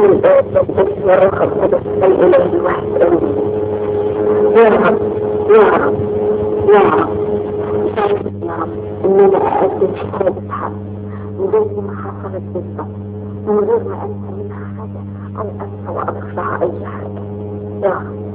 بسم الله والابن والروح القدس الاله الواحد امين يا رب يا رب يا رب يا رب ان انا اقدم شهاده حق من غير ما حصلت بالضبط من غير ما انسى منها حاجه او انسى واضيف لها اي حاجه يا رب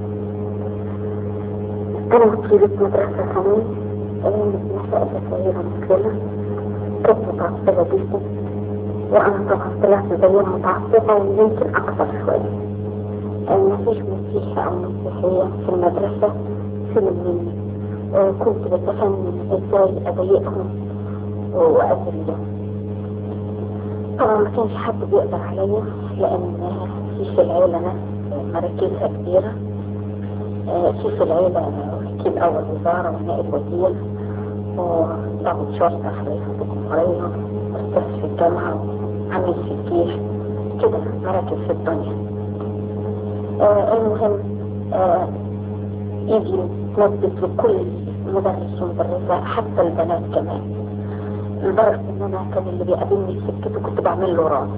انا وكيلة مدرسة ثانية ايام نشأت صغيرة مسلمة كنت متعصبة جدا وانا طبعا طلعت زيها متعصبة ويمكن اكثر شوية ما فيش مسيحي او مسيحية في المدرسة سلم مني وكنت بتفنن ازاي اضايقهم واذلهم طبعا ما كانش حد بيقدر عليا لان في في العيلة ناس مراكزها كبيرة في في العيلة وكيل أول وزارة ونائب وزير وضابط شرطة في رئيس الجمهورية أستاذ في الجامعة وعميد في الجيش كده مراكز في الدنيا آه المهم آه يجي تنبت لكل مدرس ومدرسة حتى البنات كمان لدرجة ان انا كان اللي بيقابلني في سكته كنت بعمل له راس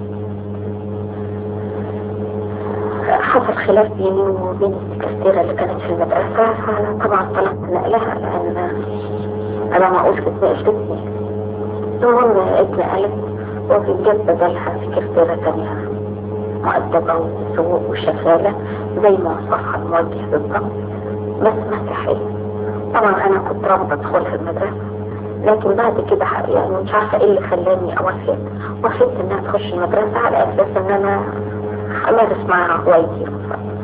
حصل خلاف بيني وبين السكرتيرة اللي كانت في المدرسة فطبعا طلبت نقلها لأن أنا ما أقولش بتناقش بنتي المهم اتنقلت وفي الجد بدلها سكرتيرة تانية مؤدبة وسوق وشغالة زي ما وصفها الموجه بالضبط بس مسيحية طبعا أنا كنت رافضة أدخلها المدرسة لكن بعد كده يعني مش عارفة ايه اللي خلاني اوافق وافقت انها تخش المدرسة على اساس ان انا امارس معها هوايتي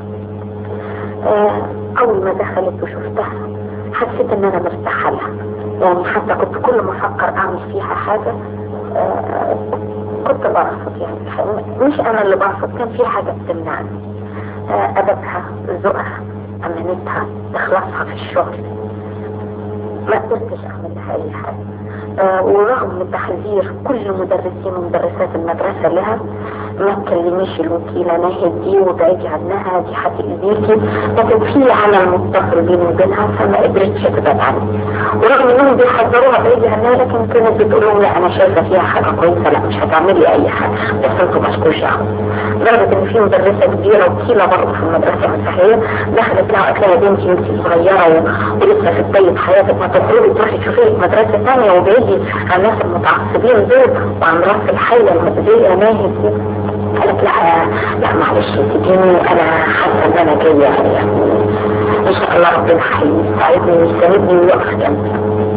آه اول ما دخلت وشفتها حسيت ان انا مرتاحة لها يعني حتى كنت كل ما افكر اعمل فيها حاجة آه كنت برفض يعني مش انا اللي برفض كان في حاجة بتمنعني آه ادبها ذوقها امانتها اخلاصها في الشغل ما قدرتش اعمل لها اي حاجة آه ورغم من تحذير كل مدرسين ومدرسات المدرسة لها ما تكلميش الوكيلة ناهد دي وابعدي عنها دي هتأذيكي لكن في عمل متصل بيني وبينها فما قدرتش تبعد عني ورغم انهم بيحذروها بعيدي عنها لكن كانت بتقول لهم لا انا شايفة فيها حاجة كويسة لا مش هتعمل لي اي حاجة بس انتوا مالكوش دعوة لدرجة ان في مدرسة كبيرة وكيلة برضه في المدرسة المسيحية دخلت لها قالت لها يا بنتي انت صغيرة و... ولسه في بداية حياتك ما تخرجي تروحي تشوفي لك مدرسة ثانية وبعيدي عن الناس المتعصبين دول وعن راس الحيلة المؤذية ناهد دي قالت لا لا معلش تجيني انا حاسه ان انا جايه يعني ان شاء الله ربنا هيساعدني ويساندني ويقف جنبي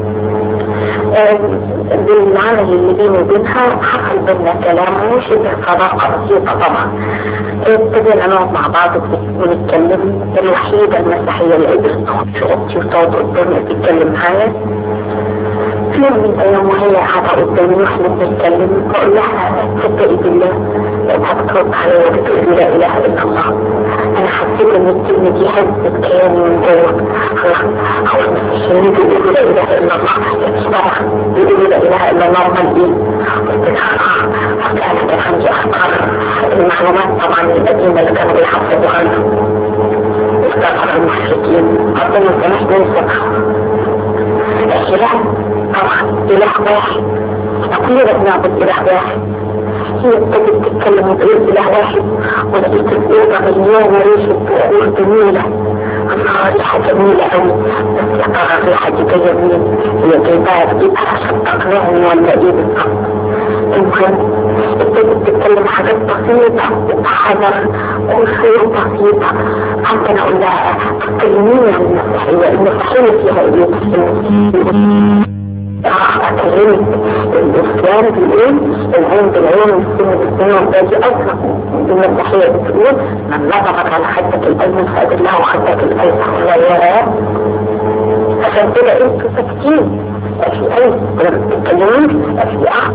بالعمل اللي بيني وبينها حصل بينا كلام وشبه صداقة بسيطة طبعا ابتدينا نقعد مع بعض ونتكلم الوحيدة المسيحية اللي قدرت تخش في اوضتي وتقعد قدامي تتكلم معايا في يوم من الايام وهي قاعدة قدامي واحنا بنتكلم بقول لها تصدقي بالله لقيتها بترد عليا وبتقول لا اله الا الله انا حسيت ان الكلمة دي هزت كياني من جوه خلاص خلاص المسيحيين بيقولوا لا اله الا الله اشتغل بيقولوا لا اله الا الله امال ايه قلت لها اه قلت انا كان عندي افكار المعلومات طبعا القديمة اللي كانوا بيحفظوا عنها افتكر المشركين ربنا يسامحني ننسى الاله طبعا اله واحد كلنا بنعبد اله واحد هي ابتدت تتكلم وتقول اله واحد ولقيت الاوضه مليانه ريشه بخور جميله الله ريحه جميله قوي بس يا ترى الريحه دي جايه منين؟ هي جايباها تجيبها عشان تقنعني ولا ايه بالظبط؟ المهم ابتدت تتكلم حاجات بسيطة حجر وصور بسيطة حتى انا اقول لها تكلميني عن المسيحية المسيحية فيها ايه؟ اكلمك الاسلام بالايه العين بالعين والسن بالسن والباقي اصلا المسيحيه بتقول من نظرك على خدك الايمن فقد له خدك الايسر ولا عشان كده انتوا ساكتين في اي لما بتتكلمين في اه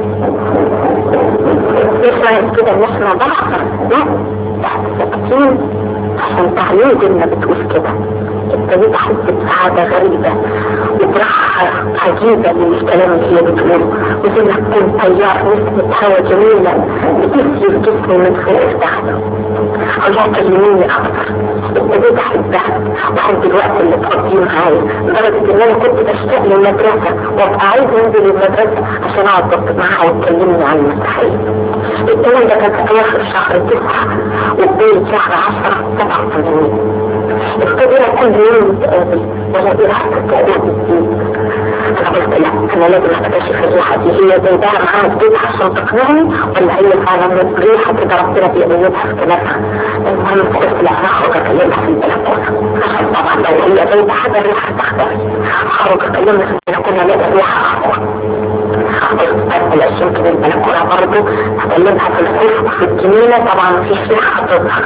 يسمع كده ان احنا ضعف لا ساكتين عشان تعليم ديننا بتقول كده ابتديت احس بسعادة غريبة وبراحة عجيبة من الكلام اللي هي بتقوله وزي ما تكون طيار نسمة هوا جميلة بتسري جسمي من فوق لتحت الله كلميني اكتر ابتديت احبها واحب الوقت اللي تقضيه معايا لدرجة ان انا كنت بشتاق للمدرسة وابقى عايز انزل المدرسة عشان اقعد ضبط معاها وتكلمني عن المسيحية الكلام ده كان في اواخر شهر تسعة وبداية شهر عشرة سبعة وثمانين ابتدينا كل يوم نتقابل ولا إرادة تقابل بالدين انا قلت لا انا لازم اكتشف الريحة دي هي جايباها معاها البيت عشان تقنعني ولا هي فعلا ريحة كده ربنا بيقلبها في كلامها المهم قلت لا انا هخرج اكلمها في البلكونة عشان طبعا لو هي جايبة حاجة الريحة تختفي هخرج اكلمها في البلكونة الاقي الريحة اقوى قلت ادخل الشمس من البلكونة برضه هكلمها في الخوف وفي الجنينة طبعا مفيش ريحة هتظهر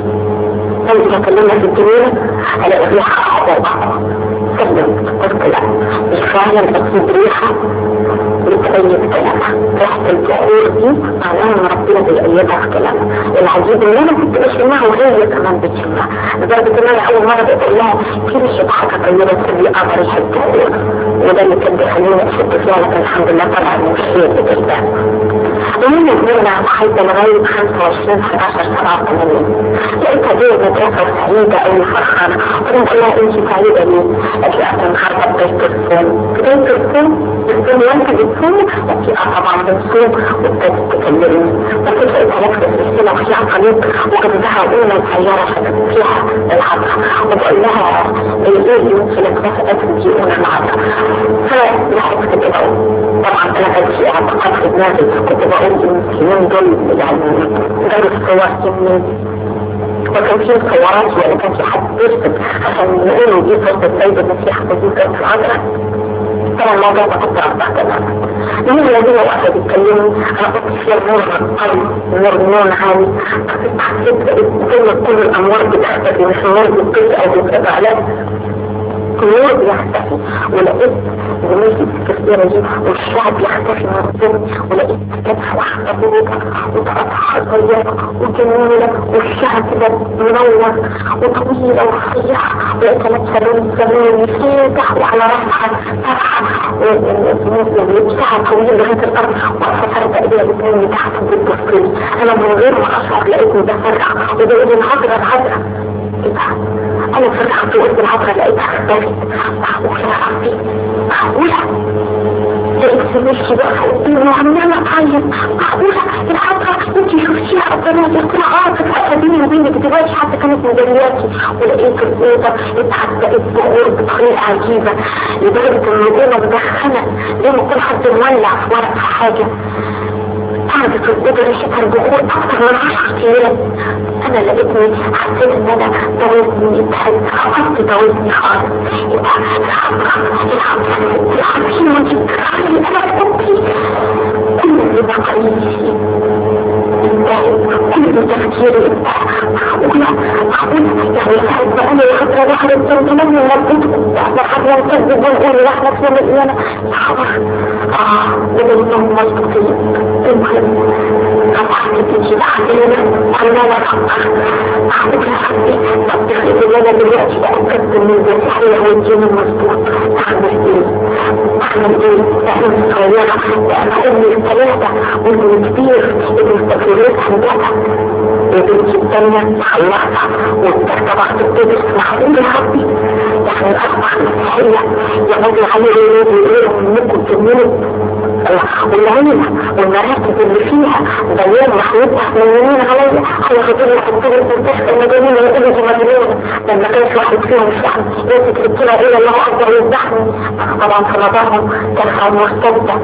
انت اكلمها في الجنينة الاقي ريحة اقوى واقوى كلمت قلت لا مش فعلا اكيد ريحة بتأيد كلامها ريحة البخور دي معناها ان ربنا بيأيدها في كلامها العجيب ان انا كنت بشمها وهي كمان بتشمها لدرجة ان انا اول مرة بقول لها في ريحة حاجة طيبة تقول لي اه ريحة بخور وده اللي كان بيخليني اشد فيها لكن الحمد لله طبعا مش هي اللي بتشبه المهم كبرنا على حيث لغاية 25 11 87 لقيتها جاية مدرسة سعيدة أوي فرحانة قلت لها انت سعيدة ليه؟ قالت لي أصلا النهاردة بداية الصوم بداية الصوم الصوم وانت بتصوم قالت لي اه طبعا بنصوم وابتدت تكلمني بس لقيتها لابسة سلسلة وفيها قليب وجنبها أولى سيارة شبكت فيها العطر وبقول لها ايه اللي انت لابسة قالت لي أولى العطر فضحكت كده طبعا انا كان في اعتقاد في دماغي كنت بقول المسلمين دول يعني دول الصور كمية وكان في صورات يعني كان في حد بيرسم عشان يقولوا دي صورة السيد المسيح ودي كانت العذراء طبعا الموضوع ده كنت أربع تماما من الذين وقفوا بيتكلموا أنا قلت فيها نور قوي نور نور عالي حسيت زي ما كل الأموال بتختفي مش النور بتطفي أو بتقطع لا النور بيختفي ولقيت زميلتي الكثيرة دي والشعب يختفي من الظل ولقيت كتف واحدة بيضة وتقطعها صغيرة وجميلة والشعب كده منور وطويلة ورفيعة ولقيت لابسة لون زماني فاتح وعلى راسها فتحة ولبسها طويل لغاية الأرض واقفة فردة إيديها الاثنين تحت بتبصلي أنا من غير ما أشعر لقيتني بفرح وبقيت العذرة العذرة ايه ده انا فتحت وقلت العبرة لقيتها اختفت معقولة يا ربي معقولة لقيت زميلتي بقى قدامي وعمالة تعيط معقولة العبرة انت شفتيها ربنا يقول اه تتحقق بيني وبينك دلوقتي حتى كانت مجرياتي ولقيت الأوضة اتحققت بخور بطريقة عجيبة لدرجة ان الأوضة مدخنة زي ما يكون حد مولع في ورق حاجة قعدت الأوضة ريحتها البخور أكتر من عشر أيام أنا لقيتني حسيت إن أنا دوزني اتحد فقدت دوزني خالص يبقى الحمد الحمد الحمد وانت بتخلي أنا في أوضتي كل اللي بقى لي كل تفكيري معقولة معقولة يعني ساعة ما أنا خطرة ظهر التنتمني ونبيت لحد ما نكذب ونقول لحنا في يوم القيامة صحبة آه بدلتهم مظبوطين المهم طبعا تجي لحدنا عمالة أفكر أعمل حبي طب تخيل إن أنا دلوقتي أتأكد من المسيحية والدين المظبوط أعمل إيه؟ أعمل إيه؟ أنا صغيرة أنا أمي الثلاثة وأمي الكبير المستقبلات عندها وبنتي الثانية خلصها وطبعا تبتدس معقول يا ربي يعني أصبح مسيحية يقعدوا علي ولادي يقولوا منكم تؤمنوا والعيلة والمراكز اللي فيها بيان محمودها مليونين عليا هياخدوا لي يحطوا لي في المستشفى المجانين ويقولوا دي مجنون لما كانش واحد فيهم يشتغل يمسك الكلى الى الله اكبر ويذبحني طبعا في نظرهم كان حال مرتبطة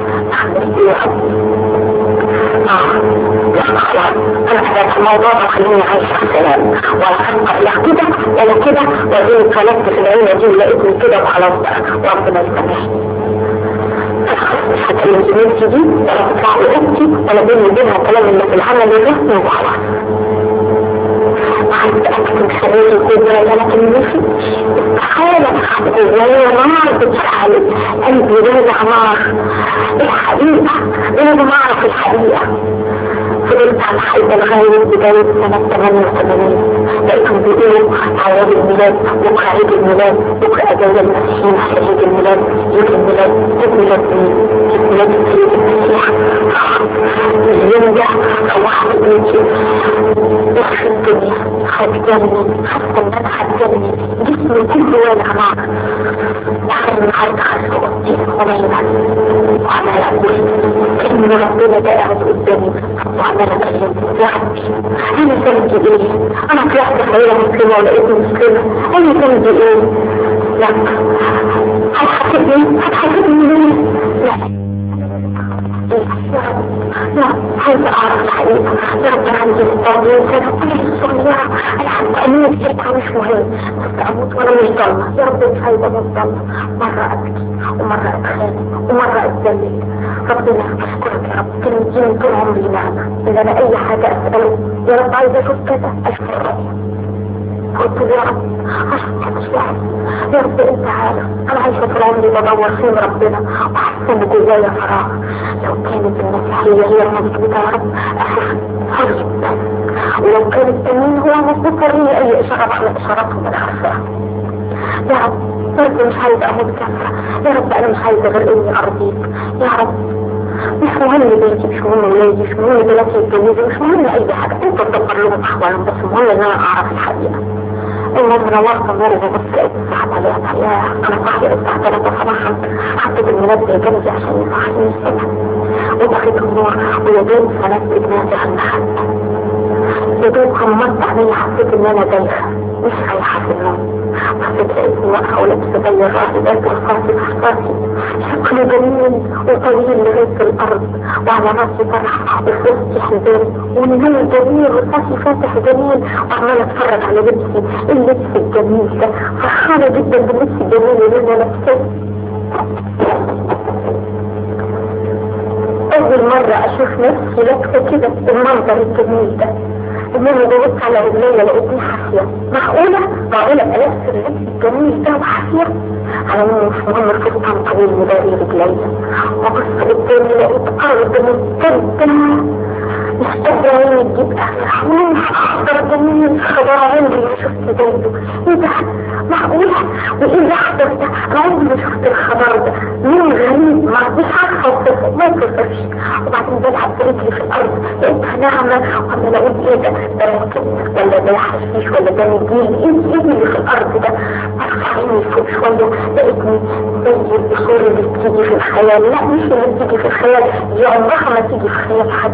اه خلاص انا حدث الموضوع ده خليني عايشة في سلام ولا افكر لا كده ولا كده واديني اتولدت في العيلة دي ولقيتني كده وخلاص بقى وربنا يسامحني هتكلم زميلتي دي ولا تطلع لأختي ولا بيني وبينها كلام اللي في العمل الرسمي وخلاص عايز أكتب حبيبي الكبرى لكن نفسي استحالة وهي نار بتشعل قلبي رجع نار الحقيقة لازم أعرف الحقيقة فضلت على حيث لغاية بداية سنة 88 لقيتهم بيقولوا عيد الميلاد بكرة عيد الميلاد بكرة أجازة المسيحيين عشان عيد الميلاد عيد الميلاد عيد ميلاد مين؟ عيد ميلاد السيد المسيح اليوم ده روحت بيتي وفي الدنيا هتجنن حاسه ان انا هتجنن جسمي كله والع نار يعني النهارده خدت اوضتي ونايمه وعمال اقول ان ربنا ده قاعد قدامي وعمال اكلم يا ربي انا ذنبي ايه؟ انا طلعت خيره مسلمه ولقيتني مسلمه انا ذنبي ايه؟ لا هتحاسبني هتحاسبني ليه؟ لا لا عايزة أعرف الحقيقة يا رب أنا عندي الطاقة أنا كل صغيرة أنا حتى أموت فيها مش مهم بس أموت وأنا مش ضالة يا رب مش عايزة أموت ضالة مرة أبكي ومرة أتخانق ومرة أتذلل ربنا أشكرك يا رب تنجيني طول عمري نعمة إن أنا أي حاجة أسأله يا رب عايزة أشوف كذا أشكر ربنا قلت له يا رب عشان مش يا رب انت عارف انا عايشه طول عمري بدور فين ربنا وحاسه ان جوايا فراغ لو كانت المسيحيه هي المظبوطه يا رب اشوف حرج ولو كان التنين هو مظبوط وريني اي اشاره من اشاراتهم انا عارفاها يا رب يا رب مش عايزه اموت كافره يا رب انا مش عايزه غير اني ارضيك يا رب مش مهم بيتي مش مهم ولادي مش مهم بناتي يتجوزوا مش مهم اي حاجه انت تدبر لهم احوالهم بس المهم ان انا اعرف الحقيقه المهم نورت النور وبص لقيت الساعة 3 يا انا صاحية الساعة 3 صباحا حطيت المنبه جنبي عشان يصحيني الصبح وطفيت النور ويا دوب سندت دماغي على المحل يا دوب غمضت عيني حسيت ان انا دايخة مش رايحة في النوم حسيت لقيتني واقفة ولابسة زي الراهبات رصاصي في رصاصي شكله جميل وطويل لغاية الأرض وعلى راسي فرح وفي وسطي حزام والنور جميل رصاصي فاتح جميل وعمالة اتفرج على لبسي اللبس الجميل ده فرحانة جدا باللبس الجميل اللي انا لابساه أول مرة أشوف نفسي لابسة كده المنظر الجميل ده المهم ببص على رجليا لقيتني حافية معقولة معقولة ألبس اللبس الجميل ده وحافية على انه مش مهم الفستان طويل مداري رجليا وبص قدامي لقيت أرض ممتدة مش قادرة عيني تجيب أفرح من أحضر جميل خبر عندي ما شفت زيه ايه ده معقولة وايه الأحضر ده أنا عمري ما شفت الخبر ده مين غريب ما مش عارفة اوصفه ما توصفش وبعدين بلعب برجلي في الأرض لقيتها ناعمة وعمال أقول ايه ده ده راكب ولا ده حشيش ولا ده نجيل ايه ايه اللي في الأرض ده برفع عيني فوق شوية لقيتني زي الأصول اللي بتيجي في الخيال لا مش اللي بتيجي في الخيال دي عمرها ما تيجي في خيال حد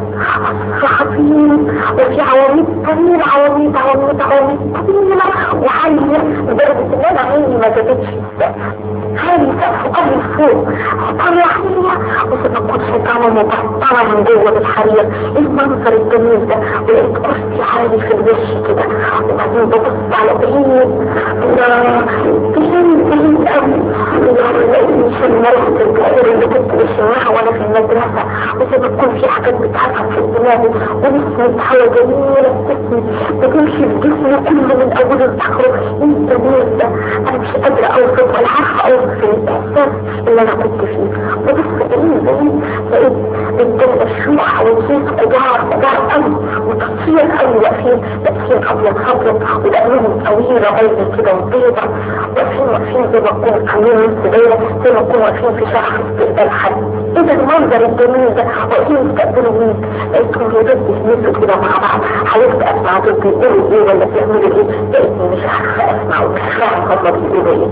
خطير وفي عواميد طويلة عواميد عواميد عواميد طويلة وعالية لدرجة ان انا عيني ما جابتش السقف عالي سقف قوي فوق طالع عالية وفي النقود شيطانة مبطلة من جوه بالحرير ايه المنظر الجميل ده ولقيت كرسي عالي في الوش كده وبعدين ببص على بعيد الله بعيد بعيد قوي لقيتني شم ريحة الجائر اللي كنت بشمها وانا في المدرسة وزي ما تكون في حاجات بتحرك في دماغي ونفسي حاجة جميلة بتسمي بتمشي في جسمي كله من أوله لآخره انت مين ده أنا مش قادرة أوصف ولا عارفة أوصف الإحساس اللي أنا كنت فيه وبس بعيد بعيد لقيت قدام الشوح وكيس كبار كبار قوي وتصوير قوي واقفين لابسين أبيض أبيض ودقنهم طويلة بيضة كده وبيضة واقفين واقفين زي ما تكون عاملين نص دايرة زي ما تكون واقفين في شرح استقبال حد إيه ده المنظر الجميل ده واقفين يستقبلوا مين لقيتهم يدب يسندوا كده مع بعض حاولت اسمع دول بيقولوا ايه ولا بيعملوا ايه لقيتني مش عارفه اسمع ومش فاهم هما بيقولوا ايه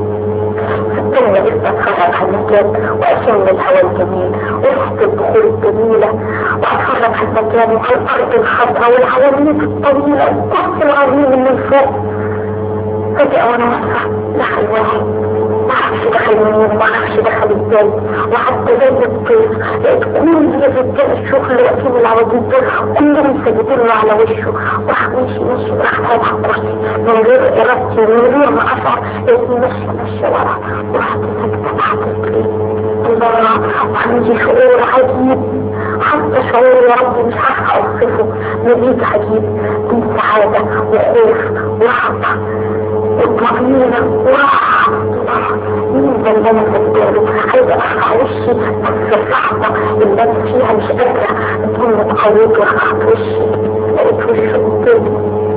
ثم لسه اتفرج على المكان واشم الهواء الجميل وريحه البخور الجميله واتفرج على المكان وعلى الارض الخضراء والعواميد الطويله والكرسي العظيم من فوق فجأة وانا واقفة دخل واحد معرفش دخل منين معرفش دخل ازاي وحتى زي الطيف لقيت كل رجال الشغل واقفين العواجيز دول كلهم ساجدين له على وشه راح ماشي ماشي راح فاتح الكرسي من غير ارادتي من غير ما اشعر لقيتني ماشية ماشية ورا ورحت ساجدة تحت رجليه الله وعندي شعور عجيب حتى شعور يا ربي مش عارفة اوصفه مزيج عجيب من سعادة وخوف ورهبة وطمأنينة وراحة مين ده اللي انا قدامه عايزة ارفع وشي بس اللحظة اللي انا فيها مش قادرة اكون متقويت ورفعت وشي لقيت وشه قدامي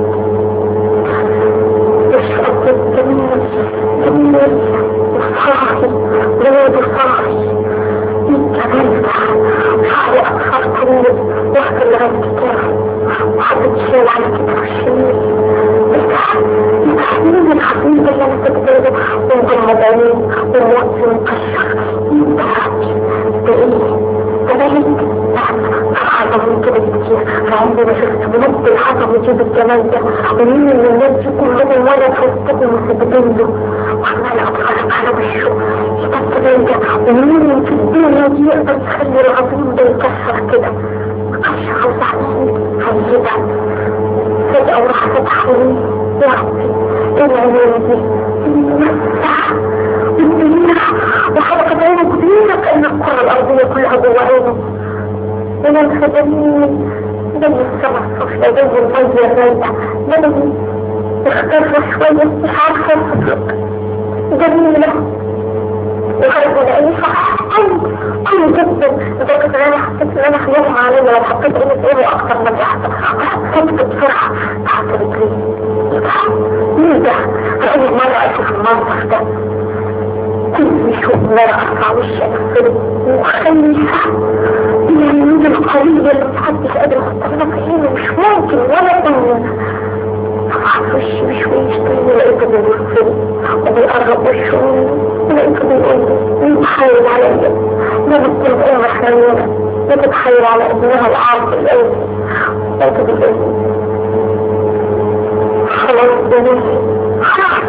وشه قدامي جميل جميل وصاحي ولاد صاحي ايه الجمال ده شعري اصفر طويل واخد لغاية كتافي وحطيت شال على كتف الشمال يجيب الجمال ده ومين من الناس دي كلهم ولا في وسطهم مثبتين له وعمال اتفرج على وشه يتبت ده ومين في الدنيا دي يقدر يخلي العظيم ده يكسر كده مكانش عاوز عليه هيجيبها فجأة وراح فتح لي يا ربي ايه العيون دي المسح والدنيا وحركة عينه كبيرة كأن الكرة الأرضية كلها جوه عينه من الخدمين زي السماء الصفرا زي المية الرايقة لبني اختفى شوية مش عارفة أصدق جميلة وخرجوا لأي صح قوي قوي جدا لدرجة إن أنا حسيت إن أنا هيغمى عليا لو حطيت إيدي في إيدي أكتر ما بيحصل حسيت بسرعة تحت رجلي إيه ده؟ مين ده؟ أول مرة أشوف المنظر ده كل شوف مرة أرفع وشي أقفله وخليها اليمين القوية اللي محدش قادر يحطها في عينه مش ممكن ولا كلمة رفعت وشي بشويش تاني لقيته بيبصلي وبيقرب وشه لقيته بيقول لي بيتحايل عليا ده بتكون أم حنينة بتتحايل على ابنها العاصي الأول لقيته بيقول لي خلاص بنيتي خلاص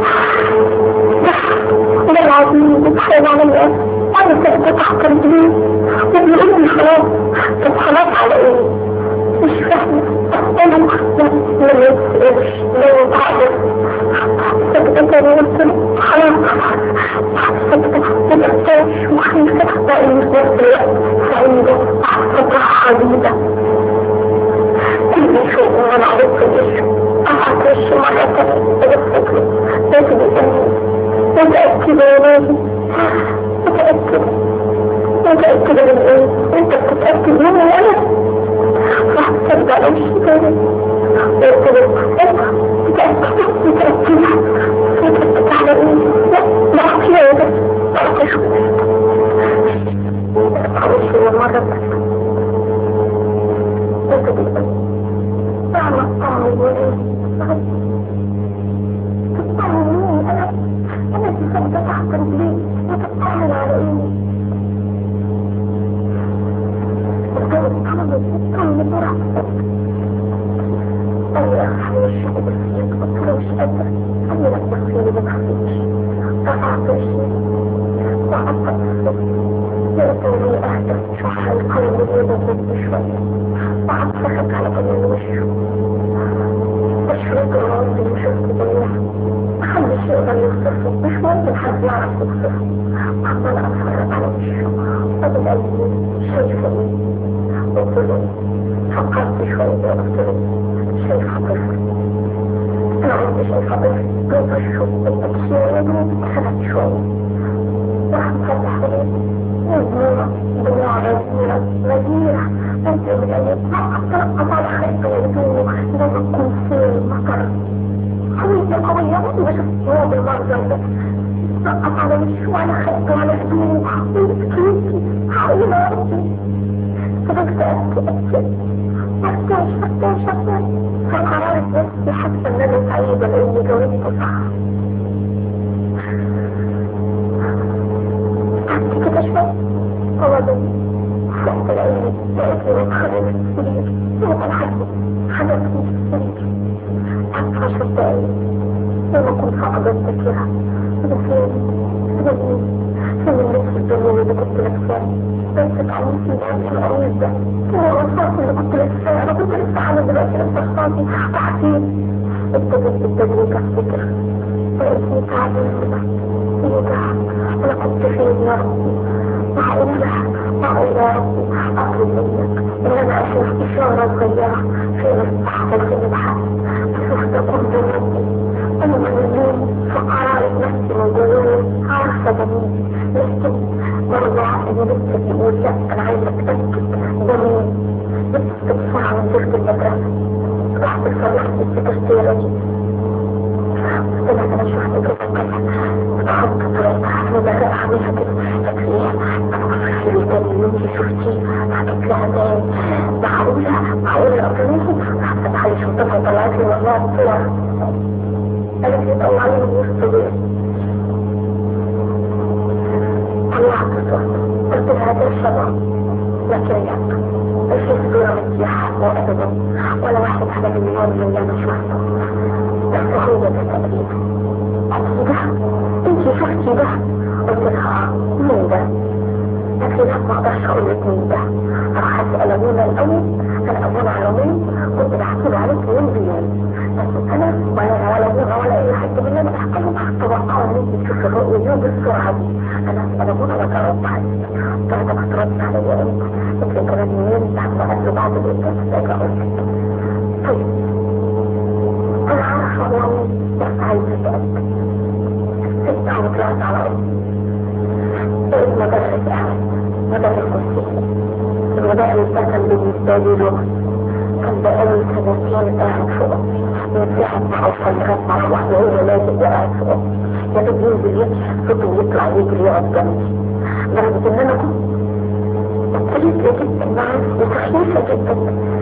ده العظيم بيتحايل عليا انا كنت تحت رجليه وبيقول لي خلاص طب خلاص على ايه مش فاهمة انا ما يتسألش لو تعرف سكتة انا قلت له خلاص سكتة ما بقتاش وخايفة لاني في نفس الوقت سعيدة سكتة حديدة كل شيء وانا عرفت وشه قطعت وشه مرة تانية ببص له لازم يسألني متأكدة يا نادي متأكدة متأكدة من ايه؟ انت بتتأكد مني انا؟ راح تصدق لو مش تاني قلت له انت متأكدة متأكدة متأكدة على ايه؟ لا لا احكي يا بس قلت اشوف معلش هي مرة بس انت بتقول فاهمة الطعم وايه؟ تطعم مين انا انا اللي سكتة تحت رجلي وتطعم على ايه؟ مش ممكن حد يعرف يوصفه عمال اتفرج على وشه وبدأ شايفه ايه قلت له فكرت شوية قلت له شايفة طفل أنا عندي شايفة طفل قلت أشوف الأشياء ثلاث شوية راح مفتح عليه مجنونة دموع غزيرة غزيرة أنت من أن تنقط على خيط ويدوه لازم تكون سيل مطر قوية قوية ما شفت هو بالمنظر ده سقط على وشه وعلى خيط وعلى هدومه ويبكيكي حول يا ربي فضلت أبكي أرتاح أرتاح أرتاح فقررت نفسي حتى إن أنا سعيدة لأني جاوبت صح قعدت كده شوية وبعدين فقت العين لقيتني بتخرج في السرير وكان حد حدثني في السرير قعدت عشر دقايق لما كنت فقدت فيها أنا فين أنا مين فين الناس في الدنيا اللي كنت لابساها بس تعلمت من العروض ده هو الرصاص اللي كنت لسه انا كنت لسه حامل دلوقتي لسه رصاصي وحسيت ابتدت بالتدريج افتكر لقيتني تعبانة ايه ده انا كنت فين يا ربي معقولة معقولة يا ربي اطلب منك ان انا اشوف اشارة صغيرة في المستحقل في البحث اشوف ده كله مني انا مجنون فقررت نفسي من جوايا عارفة جميل لكن برضه عقلي لسه بيقول لا انا عايزة اتأكد ده مين لسه بسرعة نزلت المدرسة رحت صلحت السكرتيرة دي طلعت انا شفت جوزها اتحط طريقة وبدأ اعملها كده تكفيها انا وصلت لي تاني يوم اللي شفتيه حكيت لها تاني معقولة معقولة اظنه راحت فتحت لي شنطتها وطلعت لي والله الصور انا جيت طلعني من وسط دول طلعت الصورة قلت لها ده الشباب لكن لا مفيش صورة متيحة وابدا ولا واحد أحلى مليون من اللي أنا شفته بس هو ده تقريبا ده انت شفتي ده قلت لها مين ده لكن ما اقدرش اقول لك مين ده راح اسال ابونا الاول انا ابونا على مين كنت بحكي له عليك يوم بيوم لكن انا ولا ولا ابونا ولا اي حد من اللي انا بحكي له توقعوا ان انت تشوفي الرؤيه اليوم بالسرعه دي انا اسال ابونا واترد عليه بعد ما تردت عليا انت قلت لي كمان يومين بعد ما قال له بعد الاسبوع باجي اقول لك طيب انا عارفه والله بس عايزه اتاكد سبت وطلعت على ارضي بقيت مدرس اهل مدرس مسيحي المدرس ده كان بالنسبه لي لغه كان بقالي سنتين قاعد فوق من ساعة ما اوصل لغاية ما اروح وهو لازم قاعد فوق يا دوب ينزل يمشي صوته يطلع يجري يقف جنبي لدرجة ان انا كنت ابتليت جدا معاه وسخيفة جدا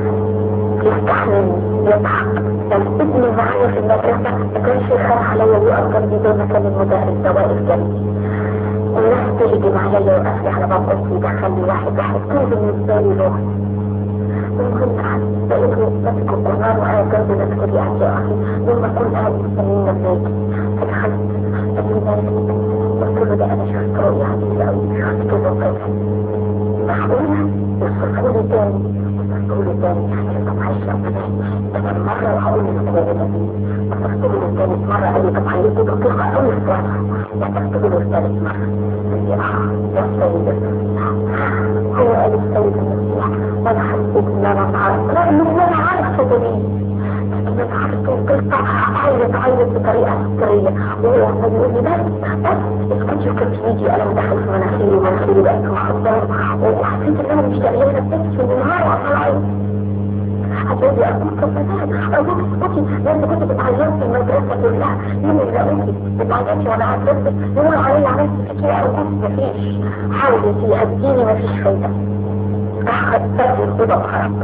يستحمل يضحك لما ابني معايا في المدرسة ما كانش يخاف عليا ويقف جنبي زي ما كان المدرس ده واقف جنبي الناس تهجم عليا وقف لي على باب اوضتي يدخلني واحد واحد كان بالنسبة لي لغة وكنت لقيته ماسك القرآن وقاعد جنبي بذكر يعني يا أخي يوم أكون قاعد مستنيين نباتي فدخلت قال لي قلت له ده أنا شفت رؤيا عجيبة أوي شفت له كذا معقولة وصفوا لي تاني وصفوا لي تاني طب عايش ربنا طب مرة وهقول لك ده وصفت له تاني مرة قال لي طب خليكي دقيقة أوي في الصلاة وصفت له ثالث مرة قال لي آه يا سيد المسيح هو قال السيد المسيح وانا حسيت ان انا معرفة رغم ان انا عارفة ده مين لكن انا عرفت وفضلت اعيط اعيط بطريقة سرية وهو عمال يقول لي بس بس اسكتي وكنت يجي قلم دخل في مناخيري ومناخيري بقت مخدرة وحسيت ان انا مش دريانة بنفسي والنهار وعمال اعيط هتقولي لي أقول كمان أقول اسكتي لأن كنت بتعيطي في المدرسة كلها مين اللي قالتي بتعيطي وأنا عيطت يقولوا عليا عملت كتير أوقات مفيش حاولي تهديني مفيش فايدة أخذ سبب الخطأ وخرج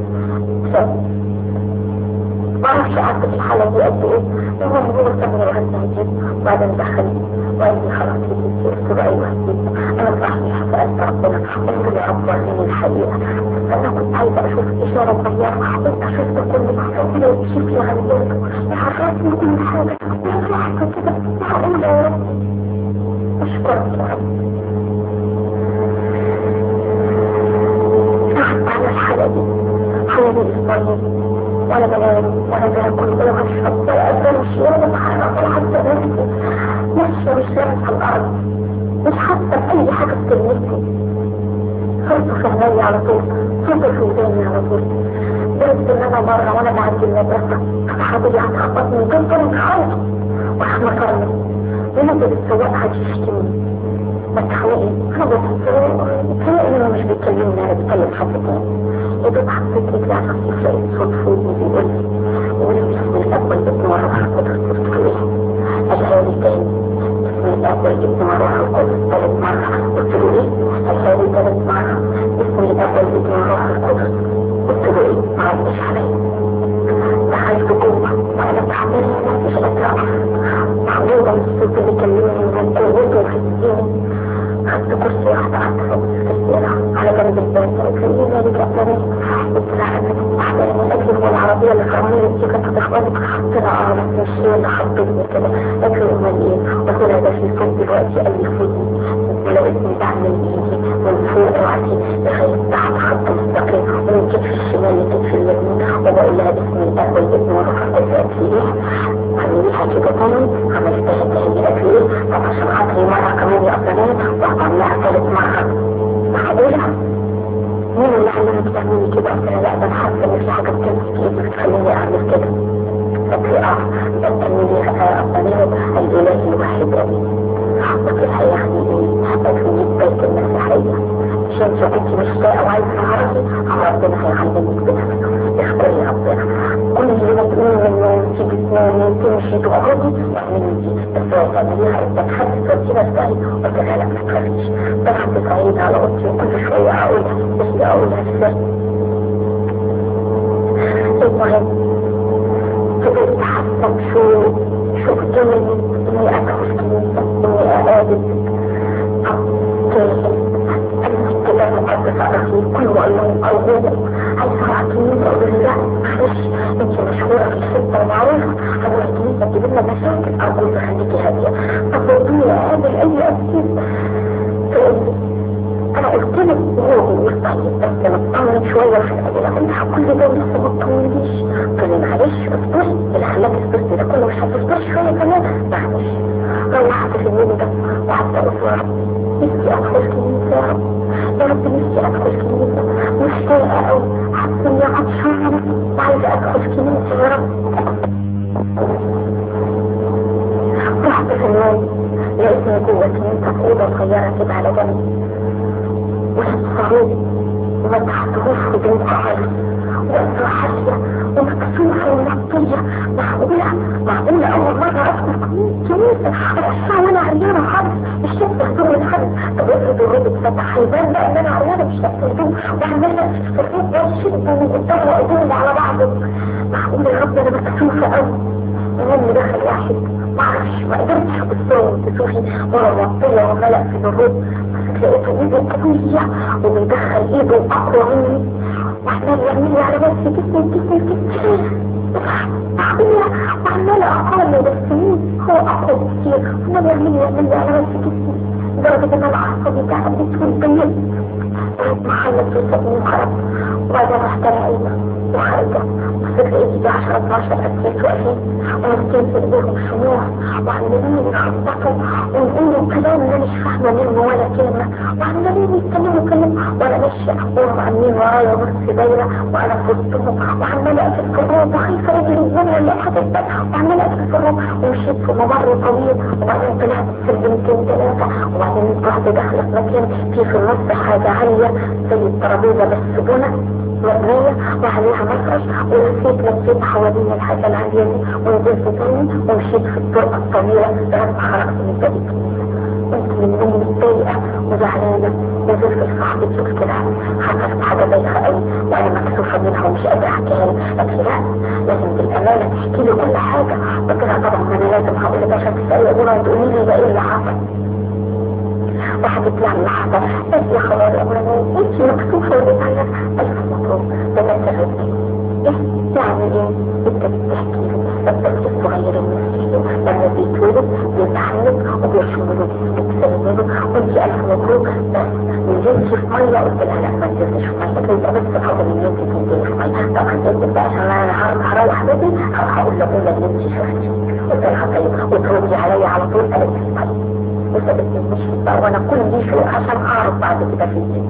معرفش قعدت في الحالة دي قد ايه المهم هو سابني لغاية ما هديت وبعدين دخلني وقال لي خلاص هديتي قلت له ايوه هديت انا صاحبي سألت ربنا قلت له رب وريني الحقيقة انا كنت عايزة اشوف اشارة صغيرة انت شفت كل قلت له شوفي عملته حركني كل حاجة وفي حاجة كده معقولة يا رب اشكرك يا رب قعدت على الحالة دي حوالي اسبوعين ولا بنام ولا باكل ولا بشرب ولا امشي ولا بتحرك ولا حتى نفسي ماشية مش لابسة على الأرض مش حاسة بأي حاجة بتلمسني صرت في عيني على طول صرت في وداني على طول درست إن أنا مرة وأنا بعدي المدرسة صحابي هتخبطني وكان كانت حالي وإحنا صرنا ونزل السواق هتشتمني بس حقيقي أنا بتهيألي إنه مش بيكلمني أنا بتكلم حد تاني يدوب حطيت رجلي على الرصيف لقيت صوت فوقي بيقول لي يقول لي بسم الله والابن والروح القدس قلت له ايه؟ قالها لي تاني بسم الله والابن والروح القدس ثالث مرة قلت له ايه؟ قالها لي ثالث مرة بسم الله والابن والروح القدس قلت له ايه؟ ما ردش عليا دخلت جوه وانا تعبانة مفيش قادرة اقف محبوبة من الصوت اللي كلمني من قوته في الدين خدت كرسي واحدة قعدت فوق السيارة على جنب الباب قلت لي ايه مالك يا فلان قلت لها انا تعبانة الاكل هو العربية اللي فرماني دي كانت هتخبطك قلت لها اه بس مش هي اللي حطتني كده قالت لي امال ايه قلت لها ده في صوت دلوقتي قال لي خدني لقيتني بعمل ايدي من فوق راسي لغاية تحت خط مستقيم ومن كتف الشمال لكتف اليمين وبقول لها بسم الله والابن والروح القدس قالت لي ايه عمليها كده تاني عملتها تاني قالت لي ايه طب عشان خاطري مرة كمان يا أفلام وهعملها ثالث مرة معقولة مين اللي علمك تعملي كده قلت لها لا ده انا حاسة ان في حاجة بتمسك ايدي بتخليني اعمل كده قالت لي اه ده التنمية الضمير الالهي الوحيد امين قلت لها يعني ايه قالت لي بيت المسيحية عشان شو انت مشتاقة وعايزة تعرفي ربنا هيعلمك بنفسه اختاري ربنا كل اللي ما تقولي من انت بتنامي تمشي تقعدي اعملي دي بس لو تعمليها انت تحدث وسيلة ازاي قلت لها لا ما تخافيش بحثت عيد على اوضتي وكل شوية اقولها بس اقولها ازاي المهم فضلت حاسة بشوق شوق جميل اني ادخل كنيسة اني اقابل كده مقدس على فيه كل وقال لهم ارجوكم عايز اروح كنيسة اقول لا تخافيش انت مشهورة في الحتة ومعروفة هنروح الكنيسة تجيب لنا مشاكل أرجوك خليكي هادية طب ودي قابل أي أسيس تقول لي انا قلت لك هو بيقول طيب بس نطمن شويه في الادله كل ده لسه ما تطمنيش قلت لي معلش اصبري اللي خلاك تصبري ده كله مش هتصبري شويه كمان معلش روحت في اليوم ده وقعدت اقول يا رب نفسي ادخل كنيسه يا رب يا رب نفسي ادخل كنيسه مشتاقه قوي حاسه اني عطشانه وعايزه ادخل كنيسه يا رب رحت في النوم لقيتني جوه كنيسه في اوضه صغيره كده على جنب والصاروخ وما تحتهوش في بنت حالي وقت حاسية ومكسوفة ومطية معقولة معقولة أول مرة أدخل كنيسة أبصها وأنا عريانة خالص مش شايفة هدوم الحد طب افرض الرد اتفتح هيبان بقى إن أنا عريانة مش شايفة هدوم وعمالة في الرد وأشد من قدام وأيديهم على بعض معقولة يا رب أنا مكسوفة أوي المهم دخل واحد معرفش ما قدرتش ابص تشوفي وانا مغطية وملأ في الرد لقيته ايده قوية وبيدخل ايده اقوى مني وعمال يعمل لي على نفسي جسمي جسمي جسمي معقولة وعمال اقل بس مين هو اقوى بكتير عمال يعمل لي يعمل لي على نفسي جسمي لدرجة ان انا عصبي تعبت والبيت محلت وسابني وخرج وبعدين رحت انا قايمة وخارجة وصلت لقيت يجي 10 12 أسيس واقفين وماسكين في ايديهم شموع وعمالين يخبطوا ويقولوا كلام انا مش فاهمة منه ولا كلمة وعمالين يتكلموا كلام وانا ماشية وهم عاملين ورايا نص دايرة وانا في وسطهم وعمالة اقفل في الروم وخايفة رجلي الزمن اللي هتثبت وعمالة اقفل في الروم ومشيت في ممر طويل وبعدين طلعت في البنتين ثلاثة وبعدين رحت داخلة في مكان فيه في النص حاجة عالية زي الترابيزة بس بنى مبنية وعليها مفرش ولفيت لفيت حوالين الحاجة العالية دي ونزلت تاني ومشيت في الطرقة الطويلة لغاية ما خرجت من باب الكنيسة كنت من امي متضايقة وزعلانة نزلت لصاحبتي قلت لها حصلت حاجة بايخة قوي وانا مكسوفة منها ومش قادرة احكيها لها قالت لي لا لازم بالامانة تحكي لي كل حاجة قلت لها طبعا ما انا لازم هقول لك عشان تسألي ابونا وتقولي لي ده ايه اللي حصل وحبت لها لحظة بس يا خواري يا مرمي انت مكسوفة وزعلانة الف مبروك ده ما سرتني ايه يعني ايه انت بتحكي لي الطفل الصغير المسكين لما بيتولد بيتحنك وبيشمله بتسلمله وانت الف مبروك بس نزلتي في ميه قلت لها لا ما نزلتش في ميه كنت بس الحاجه اللي انت تنزلي في ميه طب هتنزل بقى عشان انا هروح بدري هقول لابونا اللي انت شفتي قلت لها طيب وتردي عليا على طول قالت لي طيب وسابتني مشيت بقى وانا كل دي شوق عشان اعرف بعد كده في ايه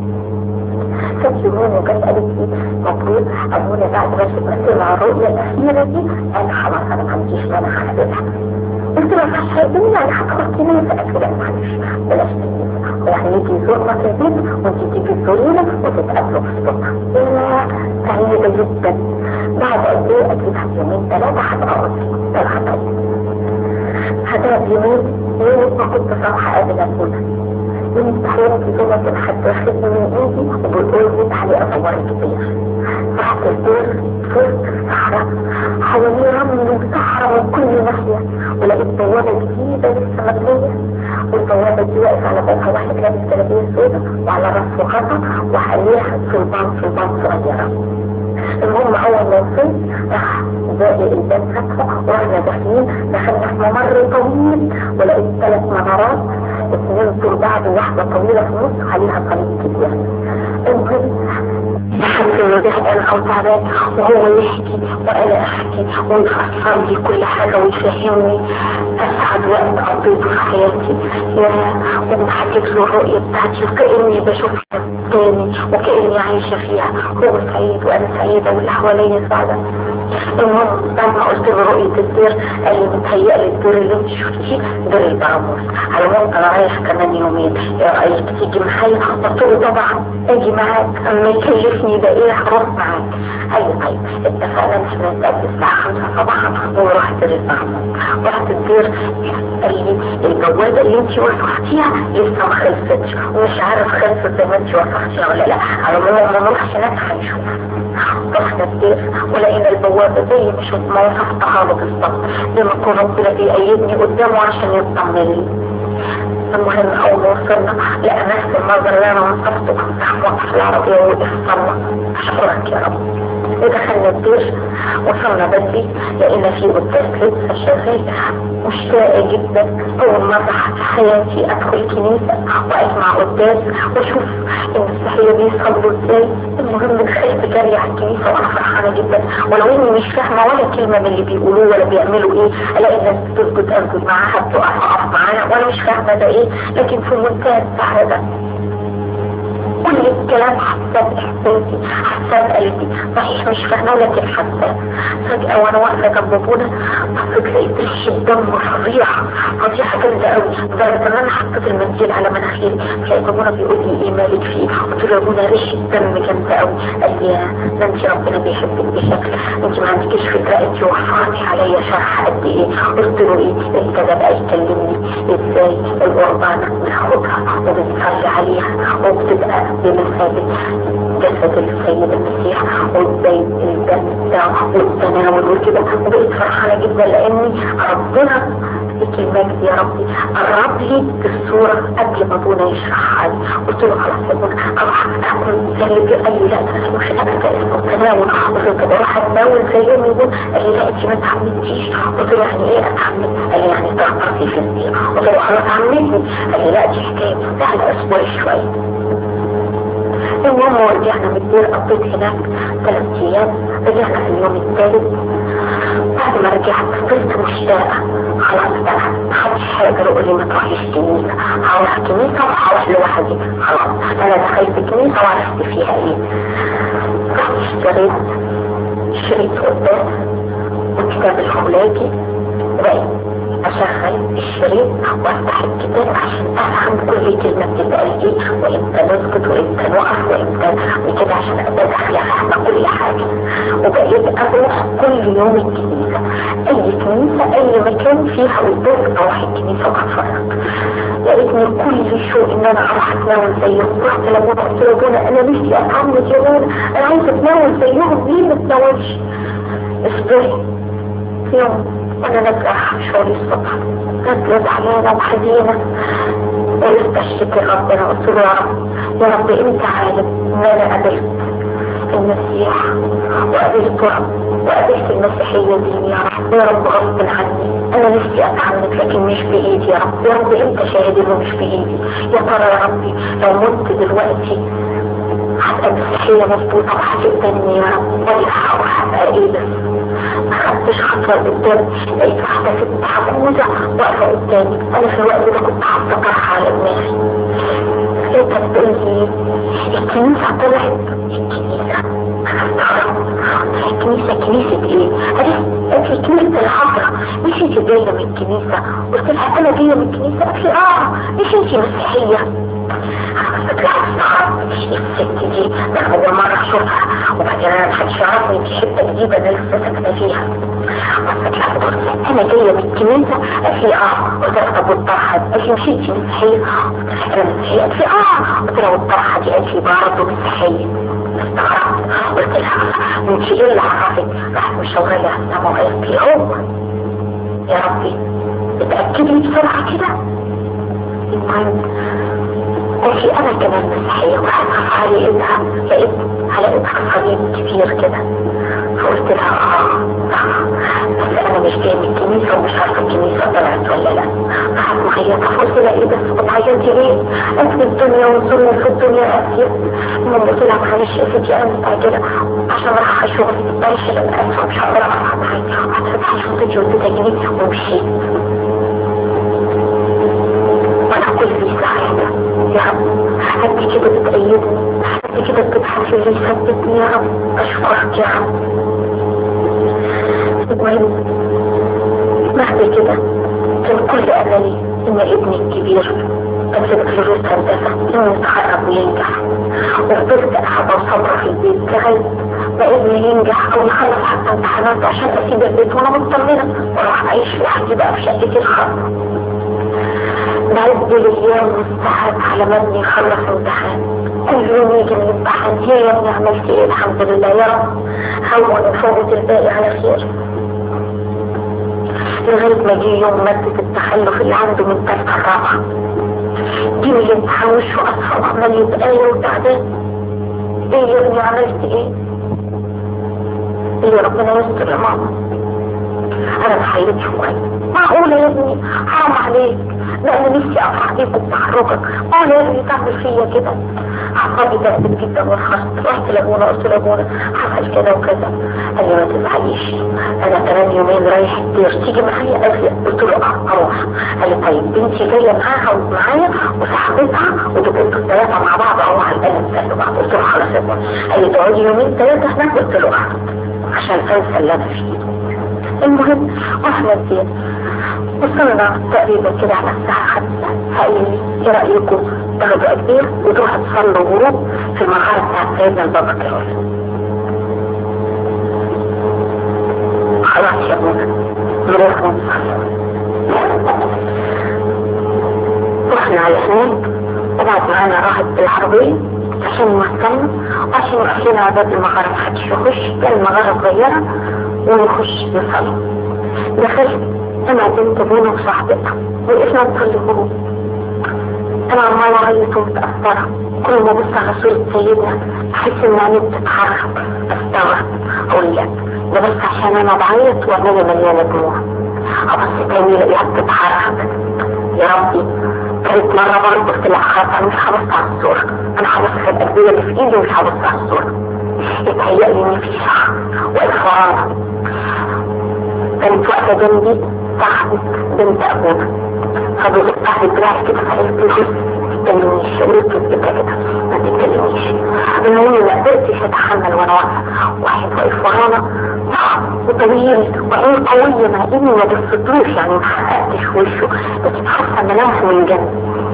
كانت يومين وجت قالت لي مبروك ابونا بعد ما شفت مع الرؤية الأخيرة دي أنا خلاص أنا ما عنديش مانع هسيبها قلت له مش هيقدمني يعني هدخل كنيسة قالت لا معلش بلاش كنيسة يعني يجي يزورنا في البيت وانت تيجي تزورينا وتتقابلوا في الصبح لا سعيدة جدا بعد قد ايه اكيد يومين ثلاثة هبقى قلت ثلاثة هتقعد يومين يوم ما كنت صراحة قابل أقولها من حياتي زوجة الحد واخدني من ايدي وبيقول لي تعالي اصور كتير رحت الدور في وسط الصحراء حواليه رمل وصحراء من كل ناحية ولقيت بوابة جديدة لسه مبنية والبوابة دي واقف على بابها واحد لابس جلابية سوداء وعلى راسه غطا وحواليها صلبان صلبان صغيرة المهم اول ما وصلت راح باقي الباب فتحه واحنا داخلين دخلنا في ممر طويل ولقيت ثلاث منارات اثنين طول بعض وواحدة طويلة في النص عليها صليب كبير المهم دخلت الوجه انا او تعبان وهو يحكي وانا احكي ويفسر لي كل حاجة ويفهمني اسعد وقت قضيته في حياتي يا وحكيت له الرؤية بتاعتي وكأني بشوفها تاني وكأني عايشة فيها هو سعيد وانا سعيدة واللي حواليا سعادة المهم لما قلت له رؤية الدير قال لي متهيألي الدير اللي انت شفتيه دير البراموس على العموم انا رايح كمان يومين ايه رأيك تيجي معايا قلت له طبعا اجي معاك اما يكلفني ده ايه هروح معاك ايوه طيب اتفقنا ان احنا نتقابل الساعة 5 صباحا ونروح دير البراموس رحت الدير قال لي الجوازة اللي انت وصفتيها لسه ما خلصتش ومش عارف خلصت زي ما انت وصفتيها ولا لا على العموم ما نروحش هناك هنشوف رحنا الدير ولقينا البوابة زي مش ما وصفتها له بالظبط لما كان ربنا بيأيدني قدامه عشان يطمن لي المهم اول ما وصلنا لقى نفس المنظر اللي انا وصفته راح موقف العربية ووقف صلى اشكرك يا رب ودخلنا الدير وصلنا بدري لقينا في قداس لسه شغال مشتاقة جدا أول مرة في حياتي أدخل كنيسة وأسمع قداس وأشوف المسيحية بيصلوا إزاي المهم دخلت جري على الكنيسة وأنا فرحانة جدا ولو إني مش فاهمة ولا كلمة من اللي بيقولوه ولا بيعملوا إيه ألاقي الناس بتسجد أسجد معاها بتقف أقف معانا وأنا مش فاهمة ده إيه لكن في منتهى السعادة كل الكلام حساب احساسي حساب قلبي صحيح مش فاهمه لكن حساب فجأة وانا واقفة جنب ابونا بصيت لقيت ريحة دم فظيعة فظيعة جامدة قوي لدرجة ان انا حطيت المنديل على مناخيري لقيت ابونا بيقول لي ايه مالك فيه قلت له يا ابونا ريحة دم جامدة قوي قال لي ده انت ربنا بيحبك بشكل انت ما عندكيش فكرة انت وفرتي عليا شرح قد ايه قلت له ايه انت ده بقى يكلمني ازاي القربانة بناخدها وبنصلي عليها وبتبقى بمثابة جسد السيد المسيح وازاي الدم بتاعه والتناول وكده وبقيت فرحانة جدا لاني ربنا لك المجد يا ربي قرب لي الصورة قبل ما ابونا يشرحها لي قلت له خلاص يا ابونا اروح اكل زي قال لي لا ده مش ابدا اسمه تناول قلت له طب اروح اتناول زي ما يقول قال لي لا انت ما اتعمدتيش قلت له يعني ايه اتعمد قال لي يعني تغطسي في الدين قلت له خلاص عمدني قال لي لا دي حكايه سهله اسبوعي شويه المهم ورجعنا من الدير قضيت هناك ثلاث ايام رجعنا في اليوم الثالث بعد ما رجعت فضلت مشتاقة خلاص بقى محدش هيقدر يقول لي ما تروحيش كنيسة هروح كنيسة وهروح لوحدي خلاص انا دخلت كنيسة وعرفت فيها ايه رحت اشتريت شريط قدام وكتاب الخلاجي وبقيت اشغل الشريط وافتح الكتاب عشان افهم كل كلمة بتتقال ايه وامتى نسكت وامتى نقف وامتى وكده عشان ابقى داخلة فاهمة كل حاجة وبقيت اروح كل يوم الكنيسة اي كنيسة اي مكان فيها قدام اروح الكنيسة واتفرج لقيتني كل شوق ان انا اروح اتناول زيهم رحت لابونا قلت له ابونا انا نفسي اتعمد يا ابونا انا عايزة اتناول زيهم ليه ما اتناولش اصبري في يوم وانا نازله شغلي الصبح نازله زعلانه وحزينه وقلت اشتكي ربنا قلت له يا رب يا رب انت عالم ان انا قابلت المسيح وقابلت رب وقابلت المسيحية دي يا رب يا رب غصب عني انا نفسي اتعمد لكن مش بايدي يا رب يا رب انت شاهد انه مش بايدي يا ترى يا ربي لو مت دلوقتي هبقى مسيحية مظبوطة وهتقبلني يا رب ولا هبقى ايه بس ما خدتش خطوة قدام لقيت واحدة ست حكوزة واقفة قدامي انا في الوقت ده كنت حاطة طرحة على دماغي لقيتها بتقول لي الكنيسة طلعت الكنيسة انا استغربت الكنيسة كنيسة ايه؟ قالت لي كنيسة الحضرة مش انت جاية من الكنيسة قلت لها انا جاية من الكنيسة قالت لي اه مش انت مسيحية الست دي ده اول مرة اشوفها وبعدين انا محدش يعرفني دي حتة جديدة انا لسه ساكنة فيها قلت لها بص انا جاية من الكنيسة قالت لي اه قلت لها طب والطرحة دي قالت لي مش انت مسيحية قلت لها انا مسيحية قالت لي اه قلت لها والطرحة دي قالت لي برضه مسيحية استغربت قلت لها وانت ايه اللي عرفك راحت مشاورة لي على السما وقالت لي هو يا ربي اتأكدي بسرعة كده المهم قلت انا كمان مسيحية وهتخف علي ايدها لقيت على ايدها صليب كبير كده فقلت لها اه اه بس انا مش جاي من الكنيسة ومش عارفة الكنيسة طلعت ولا لا راحت معيطة فقلت لها ايه بس بتعيطي ليه؟ انت في الدنيا والظلم في الدنيا اسير المهم قلت لها معلش يا ستي انا مستعجلة عشان راح اشوف معلش انا اسفة مش هقدر اقف معاكي رحت فتحت شنطتي واديتها جنيه ومشيت وانا كل سعادة يا رب انت كده بتأيدني انت كده بتبحثي لي ثبتني يا رب اشكرك يا رب المهم بعد كده كان كل املي ان ابني الكبير امسك فلوس هندسة انه يتخرج وينجح وفضلت قاعدة وصبرة في البيت لغاية ما ابني ينجح او يخلص حتى امتحاناته عشان اسيب البيت وانا مطمنة واروح اعيش لوحدي بقى في شقتي الخاصة بعد الايام والساعات على ما ابني يخلص امتحان كل يوم يجي الامتحان هي يا ابني عملت ايه الحمد لله يا رب هون وفوت الباقي على خير لغاية ما جه يوم مادة التخلف اللي عنده من تالتة الرابعة جه من الامتحان وشه أصفر وعمال يتقايل وتعبان ايه يا ابني عملت ايه؟ اللي ربنا يستر يا ماما انا اتحيرت شوية معقولة يا ابني حرام عليك ده انا نفسي افرح بيك وبتحركك معقولة يا ابني تعمل فيا كده حصلي تعبت جدا واتخرجت رحت لابونا قلت لابونا حصل كده وكذا قال لي ما تزعليش انا كمان يومين رايح كتير تيجي معايا قال لي قلت له اه اروح قال لي طيب بنتي جايه معاها ومعايا وصاحبتها وتبقوا انتوا الثلاثه مع بعض او على الاقل تسالوا بعض قلت له خلاص يا ابونا قال لي تقعدي يومين ثلاثه هناك قلت له اه عشان انسى اللي انا فيه المهم واحنا زيادة وصلنا تقريبا كده على الساعة خمسة فقال لي ايه رأيكم تاخدوا أكبير وتروحوا تصلوا غروب في المغارة بتاعت سيدنا البابا كرول خلاص يا ابونا نروح ونصلي رحنا على هناك وبعد معانا راحت بالعربية عشان يوصلنا وعشان يروح لنا باب المغارة محدش يخش كان المغارة صغيرة ونخش نصلي دخلت انا بنت ابونا وصاحبتها وقفنا نصلي هروب انا عمالة اعيط ومتأثرة كل ما ابص على صورة سيدنا احس ان عيني بتتحرك استغرب اقول لا ده بس عشان انا بعيط وعيني مليانة دموع ابص تاني الاقيها بتتحرك يا ربي كانت مرة برضه قلت لها خلاص انا مش هبص على الصورة انا هبص على الأدوية اللي في ايدي ومش هبص على الصورة اتهيأ لي ان في شخص واقف ورانا كانت واقفة جنبي صاحبة بنت ابونا فبقيت صاحبة دراعي كده فقلت له تتكلميش قلت كده كده ما تتكلميش المهم ما قدرتش اتحمل وانا واقفة واحد واقف ورانا وطويل وعين قوية مع اني ما بصيتلوش يعني ما حققتش وشه بس حاسة ملامحه من جنب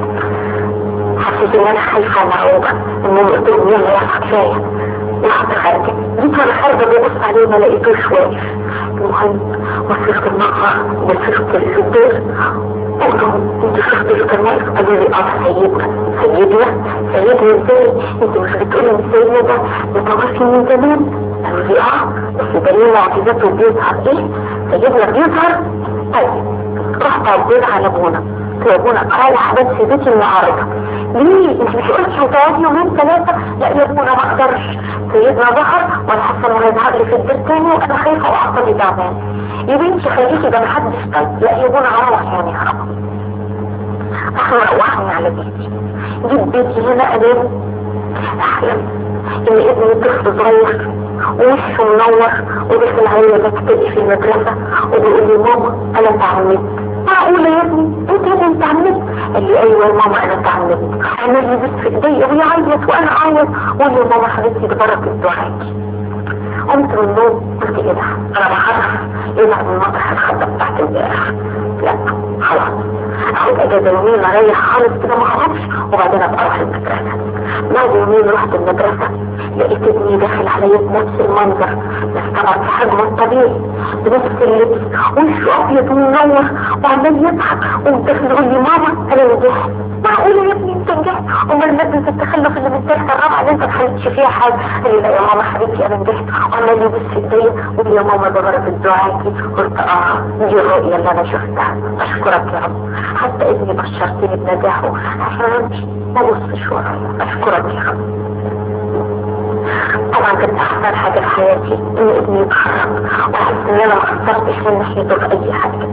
حسيت ان انا خايفة ومرعوبة انهم قلت لهم يلا يا كفاية واحدة خارجة جيت وانا خارجة ببص عليه ما لقيتوش واقف المهم وصلت المقهى وصلت البيت قلت لهم انت شفت اللي كان واقف قالوا لي اه سيدنا سيدنا سيدنا ازاي انت مش بتقولي ان سيدنا ده متوفي من زمان قالوا لي اه بس دليل معجزاته بيظهر ايه سيدنا بيظهر طيب رحت عديت على ابونا قلت له ابونا روح بس بيتي النهارده ليه انت مش قلتش هتقعدي يومين ثلاثه لا يا ابونا ما اقدرش سيدنا ظهر وانا حاسه انه هيظهر لي في البيت تاني وانا خايفه واعصابي تعبان يا بنتي خليكي ده محدش طيب لا يا ابونا هروح يعني هروح راح روحني على بيتي جيت بيتي هنا انام احلم ان ابني طفل صغير ووشه منور ودخل عليا بكتبي في المدرسة وبيقول لي ماما انا اتعمدت معقولة يا ابني انت يا ابني اتعمدت قال لي ايوه يا ماما انا اتعمدت عمال يبص في ايديا ويعيط وانا اعيط وقال لي ماما حبيبتي ببركة دعائك قمت من النوم قلت ايه ده انا بحرص يلعب من مطرح الخطة بتاعت امبارح لا خلاص اخد اجازة يومين اريح خالص كده ما اخرجش وبعدين ابقى اروح المدرسة بعد يومين رحت المدرسة لقيت ابني داخل عليا بنفس المنظر بس طبعا في حجمه الطبيعي بنفس اللبس وشه ابيض ومنور وعمال يضحك وداخل يقول لي ماما انا نجحت معقولة يا ابني انت نجحت امال مادة التخلف اللي من الدرس الرابعة اللي انت ما حلتش فيها حاجة قال لي لا يا ماما حبيبتي انا نجحت وعمال يبص في ايديا ويقول يا ماما ده بركة دعائي قلت اه دي الرؤية اللي انا شفتها اشكرك يا رب حتى ابني بشرتني بنجاحه عشان امشي ما ابصش ورايا اشكرك يا رب طبعا كانت احسن حاجة في حياتي ان ابني يتحرك واحس ان انا ما خسرتش من ناحيته في اي حاجة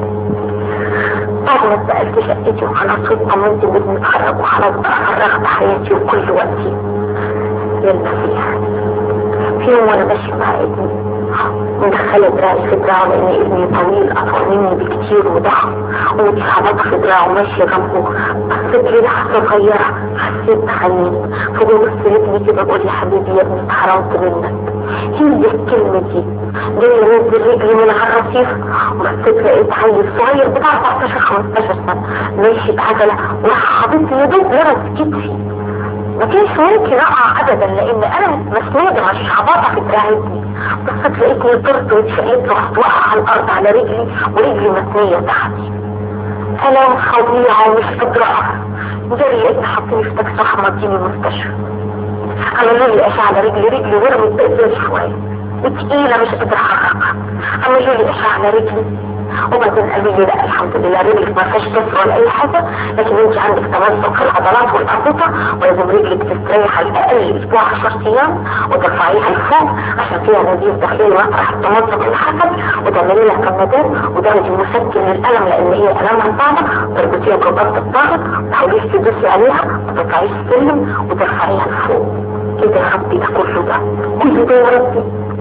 بعد ما سألت شقتي وخلاص واطمنت ان ابني اتحرك وخلاص بقى فرغت حياتي وكل وقتي للمسيح في يوم وانا ماشي مع ابني مدخلة دراعي في دراعه لان ابني طويل اطول مني بكتير وضخم واتحرك في دراعه ماشي جنبه بصيت لي لحظة صغيرة حسيت بحنين فببص لابني كده بقول يا حبيبي يا ابني اتحرمت منك هي الكلمة دي جاي انزل رجلي من على الرصيف وبصيت لقيت عيل صغير بتاع 14 15 سنة ماشي بعجلة وراح حاططني يا دوب لمس كتفي ما كانش ممكن اقع ابدا لان انا مسنودة مش هبطة في دراع ابني بصيت لقيتني طرت واتشقلت ورحت واقعة على الارض على رجلي ورجلي مسنية تحتي الام فظيعة ومش قادرة اقف جري لقيتني حاطيني في تاكسي راح موديني المستشفى عملوا لي اشعة على رجلي رجلي ورمت بقيت شوية وتقيلة مش قادرة احركها عملوا لي اشعة على رجلي وبعدين قالوا لي لا الحمد لله رجلك ما فيهاش كسر ولا اي حاجه لكن انت عندك تمزق في العضلات والاربطه ولازم رجلك تستريح على الاقل اسبوع 10 ايام وترفعيها لفوق عشان فيها نزيف داخلي مطرح التمزق اللي حصل وتعملي لها كمادات وتاخدي مسكن للالم لان هي الامها صعبه تربطيها برباط الضغط وتحاوليش تدوسي عليها وتطلعيش السلم وترفعيها لفوق كده يا ربي ده كله ده كله ده يا ربي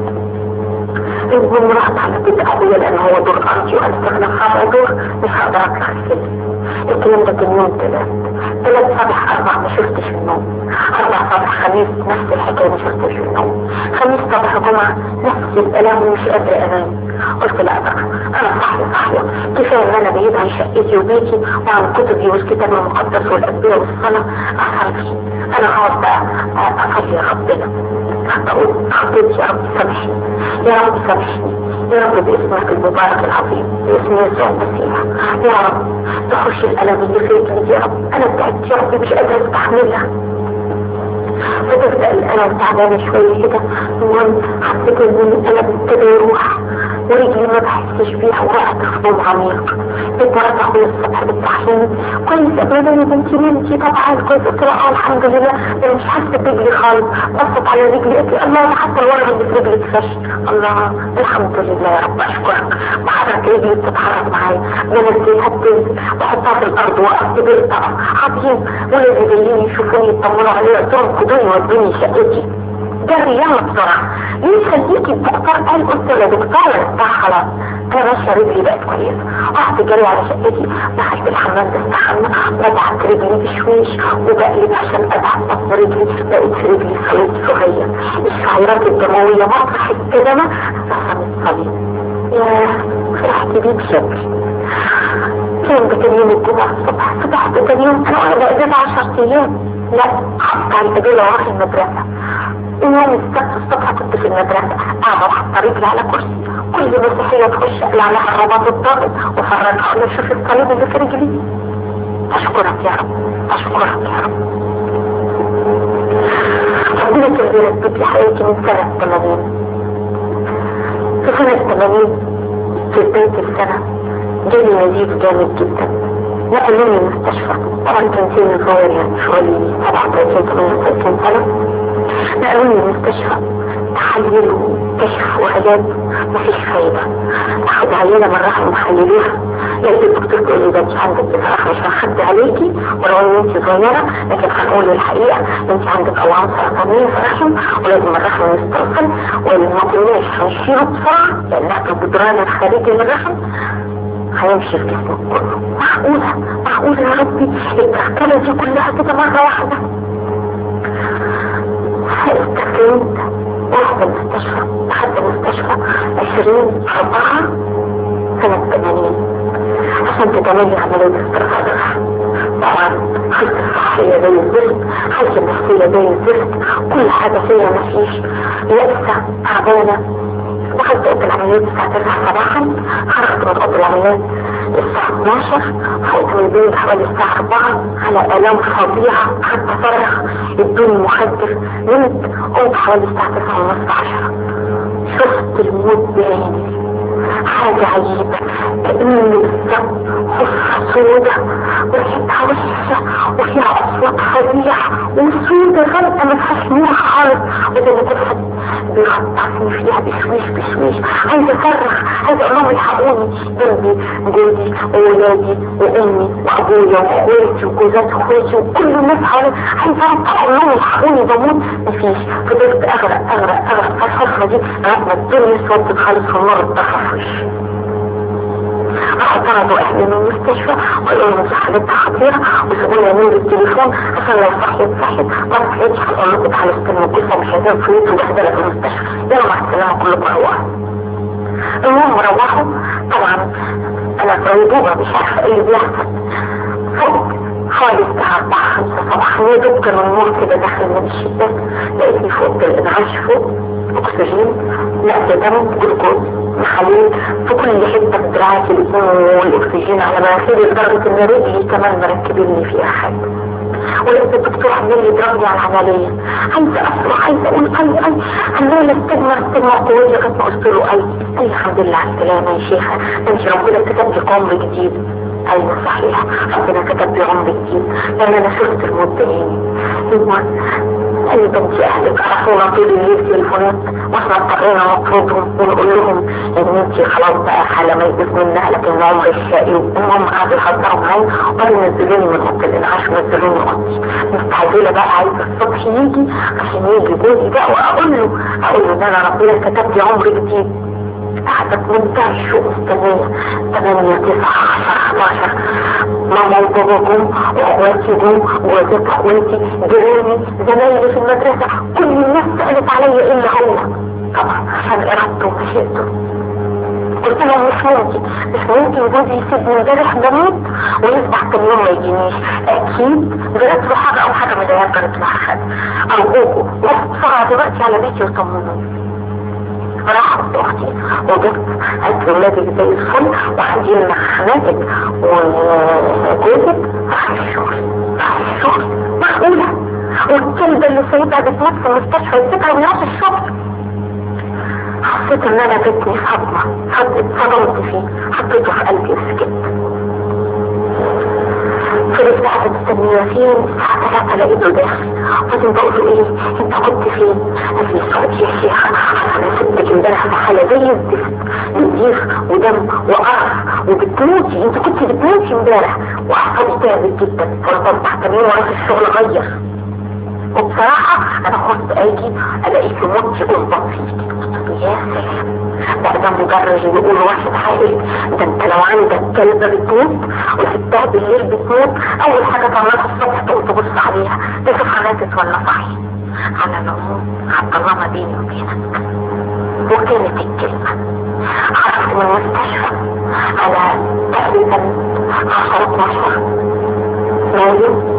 المهم رحت على بيت اخويا لان هو دور ارضي وانا استغنى خمس دور مش هقدر اطلع السلم الكلام ده كان يوم ثلاث ثلاث صباح اربع ما شفتش النوم اربع صباح خميس نفس الحكايه ما شفتش النوم خميس صباح جمعه نفس الكلام ومش قادره انام قلت لا بقى انا صاحية صاحية كفاية ان انا بعيد عن شقتي وبيتي وعن كتبي والكتاب المقدس والادبية والصلاة اصلي انا هقعد بقى اصلي ربنا اقول خطيت يا رب سامحني يا رب سامحني يا رب باسمك المبارك العظيم باسم يسوع المسيح يا رب تخش الالم اللي فيك يا رب انا تعبت يا رب مش قادرة استحملها فتبدأ الألم تعبانة شوية كده المهم حسيت ان الألم ابتدى يروح ورجلي ما بحسش بيها وقعت في نوم عميق جيت مرات اخويا الصبح بالصحيين كويس ابدا يا بنتي نمتي طبعا كويس قلت لها اه الحمد لله انا مش حاسه برجلي خالص بصت على رجلي قلت الله ده حتى الورقه اللي في رجلي اتفش الله الحمد لله يا رب اشكرك بحرك رجلي بتتحرك معايا بنزلها بتنزل بحطها في الارض وقفت بيرتقى عظيم ولادي جايين يشوفوني يطمنوا عليا قلت لهم خدوني ودوني شقتي جري يلا بسرعة ليه خليكي الدكتور قال قلت له دكتور بتاع خلاص انا ماشية رجلي بقت كويسة رحت جري على شقتي دخلت الحمام بستحمى بدعت رجلي بشويش وبقلب عشان ادعك بطن رجلي لقيت في رجلي صليب صغير الشعيرات الدموية مطرح الكدمة رسمت صليب ياه فرحت بيه بشكل كان ده كان يوم الجمعة الصبح صبحت تاني يوم انا قاعدة اجازة 10 ايام لا حط على الاجازة وراح المدرسة يوم السبت الصبح كنت في المدرسة قاعدة حاطة رجلي على كرسي كل مسيحية تخش اقلع لها رباط الضغط وفرجها اقول شوف الصليب اللي في رجلي اشكرك يا رب اشكرك يا رب ربنا كان بيرتب لي حياتي من سنة 80 في سنة 80 في بداية السنة جالي نزيف جامد جدا نقلوني المستشفى طبعا كان سني صغير يعني حوالي 37 38 سنة نقلوني المستشفى تحليل وكشف وعلاج مفيش فايدة اخد عينة من رحم محللوها لقيت الدكتور تقول لي ده انت عندك بصراحة مش هنخبي عليكي ولو ان انت صغيرة لكن هنقول الحقيقة انت عندك اوعام سرطانية في الرحم ولازم الرحم يسترسل وما كناش هنشيله بسرعة لانها في الجدران الخارجي من الرحم هيمشي في جسمك كله معقولة معقولة يا ربي التركلة دي كلها كده مرة واحدة استخدمت رحت المستشفى دخلت المستشفى عشرين أربعة سنة ثمانين عشان تتمني عملية استرخاء طبعا حالتي الصحية زي الزفت حالتي النفسية زي الزفت كل حاجة فيا مفيش لسه تعبانة دخلت اوضه العمليات الساعة 9 صباحا خرجت من اوضه العمليات الساعة 12 فقت من البيت حوالي الساعة 4 على آلام فظيعة قعدت أصرخ ادوني مخدر نمت قمت حوالي الساعة 9 ونص 10 شفت الموت بعيني حاجة عجيبة كأني بالظبط حفرة سودة وريحتها وحشة وفيها أصوات فظيعة وسودة غامقة ما فيهاش نور خالص وزي ما تفهم بيخطفني فيها بشويش بشويش عايزة أصرخ عايزة أقول لهم يلحقوني جنبي جوزي وولادي وأمي وأبويا وأخواتي وجوزات أخواتي وكل الناس حوالي عايزة أقول لهم يلحقوني بموت مفيش فضلت أغرق أغرق أغرق في الحفرة دي لغاية ما الدنيا اسودت خالص في النار التخفش راحوا طردوا اهلي من المستشفى وقالوا لهم حالتها خطيرة وسابوا لي نمرة التليفون عشان لو صحيت صحيت ما صحيتش هقول لكم تعالوا استلموا الجثة مش عايزين فلوس وبهدلة في المستشفى يلا مع السلامة كلكم روحوا المهم روحوا طبعا انا في غيبوبة مش عارفة ايه اللي بيحصل فوق حوالي الساعة 4 5 صباحا يا دوب كان النور كده داخل من الشباك لقيتني فوق الانعاش فوق اكسجين نقل دم جلوكوز محاليل في كل حتة في دراعتي الاسم والاكسجين على مناخيري لدرجة ان رجلي كمان مركبين لي فيها حاجة ولقيت الدكتور عمال يضربني على العملية عايزة أصرخ عايزة أقول أي أي عمالة استجمع استجمع قوية لغاية ما قلت له أي أي الحمد لله على السلامة يا شيخة أنت ربنا كتب لك عمر جديد ايوه صحيح ربنا كتب لي عمر جديد لان انا شفت الموت بعيني اي بنتي اهلك عرفونا طول الليل تليفونات واحنا اضطرينا نطردهم ونقول لهم ان انتي خلاص بقى حالة ميت منها لكن عمر الشقي المهم قعدوا يهزروا معايا وقالوا نزلوني من اوضه الانعاش ونزلوني من اوضتي مستعجله بقى عايزه الصبح يجي عشان يجي جوزي بقى واقول له اقول له ان انا ربنا كتب لي عمر جديد قعدت منتهى الشوق مستنية ثمانية تسعة عشر حداشر ماما وبابا جم واخواتي جم ووالدات اخواتي جيراني زمايلي في المدرسة كل الناس سألت عليا الا هو طبعا عشان ارادته ومشيئته قلت لهم مش ممكن مش ممكن جوزي يسيبني امبارح بموت ويصبح تاني يوم ما يجينيش اكيد جرت له حاجه او حاجه من العيال جرت له حاجه ارجوكوا روحوا بسرعه دلوقتي على بيتي وطمنوني راحت اختي وجبت قلت ولادك زي الفل وقاعدين مع حماتك وجوزك راح الشغل راح الشغل معقولة والكلبة اللي سايبها بتموت في المستشفى يسيبها ويروح الشغل حسيت ان انا جتني صدمة صدمت فيه حطيته في قلبي وسكت فضلت قاعدة مستنية فين الساعة 3 لقيته داخل وبعدين بقول له ايه انت كنت فين؟ قال لي صوت يا شيخ انا سبتك امبارح في حالة زي الزفت نزيف ودم وقرف وبتموتي انت كنت بتموتي امبارح واعصابي تعبت جدا فضلت تحت مين ورايح الشغل غير وبصراحة انا خفت اجي الاقيك موتي اصبط فيك يا سلام بقى ده مجرد يقول واحد حائل ده انت لو عندك كلبة بتموت وسبتها بالليل بتموت اول حاجة تعملها الصبح تقوم تبص عليها تشوف ماتت ولا صحي على العموم هتطلعها بيني وبينك وكانت الكلمة خرجت من المستشفى على تقريبا عشرة 12 مايو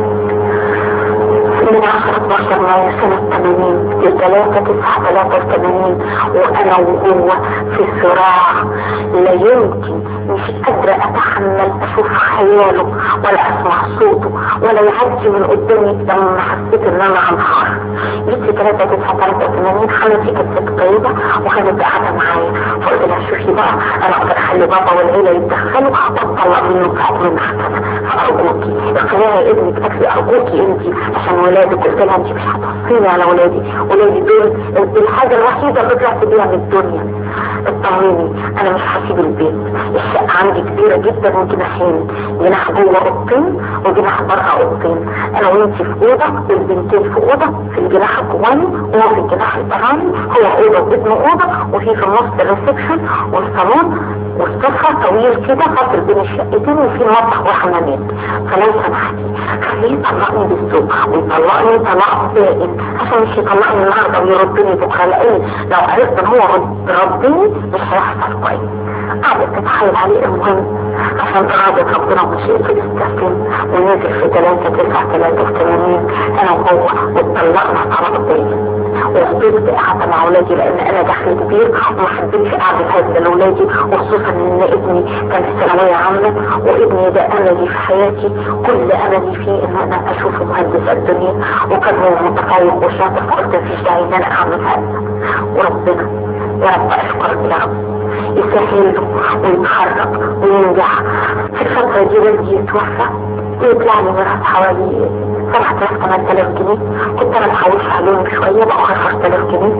من عشرة 12 مايو سنة 80 لثلاثة تسعة ثلاثة وثمانين وأنا وهو في صراع لا يمكن مش قادرة أتحمل أشوف خياله ولا أسمع صوته ولا يعدي من قدامي لما حسيت إن أنا هنهار جيت في ثلاثة تسعة ثلاثة وثمانين حالتي كانت ست طيبة وكانت قاعدة معايا فقلت لها شوفي بقى أنا أقدر أخلي بابا والعيلة يتدخلوا وأطلع منه بحكم محكمة فأرجوكي اقنعي ابنك أكفي أرجوكي أنت عشان ولادك قلت لها أنت مش هتوصيني على ولادي ولادي دول الحاجة الوحيدة اللي طلعت بيها من الدنيا اطمني انا مش هسيب البيت الشقة عندي كبيرة جدا وجناحين جناح جوه اوضتين وجناح بره اوضتين انا وانتي في اوضة والبنتين في اوضة في الجناح الجواني وهو في الجناح البراني هو اوضة وابن اوضة وفي في النص الريسبشن والصالون والصفة طويل كده فاصل بين الشقتين وفي مطبخ وحمامات فلو سمحتي خليه يطلقني بالسوق ويطلقني طلاق دائم عشان مش يطلقني النهارده ويردني بكره لان لو عرفت ان هو ربني مش هيحصل كويس قعدت تتحايل عليه المهم عشان إرادة ربنا ومشيئته تستسلم ونزل في 3 9 83 أنا وهو واتطلقنا طلاق دائم وفضلت قاعدة مع ولادي لان انا دخل كبير وما حبيتش اعمل هذا لاولادي وخصوصا ان ابني كان في ثانوية عامة وابني ده املي في حياتي كل املي فيه ان انا اشوفه مهندس الدنيا وكان هو متفوق وشاطر فقلت مفيش داعي ان انا اعمل هذا وربنا يا رب اشكرك يا رب يسهل له ويتخرج وينجح في الفترة دي والدي يتوفى ويطلع لي ميراث حوالي 7000 8000 جنيه كنت انا محوش عليهم شوية بقى 10000 جنيه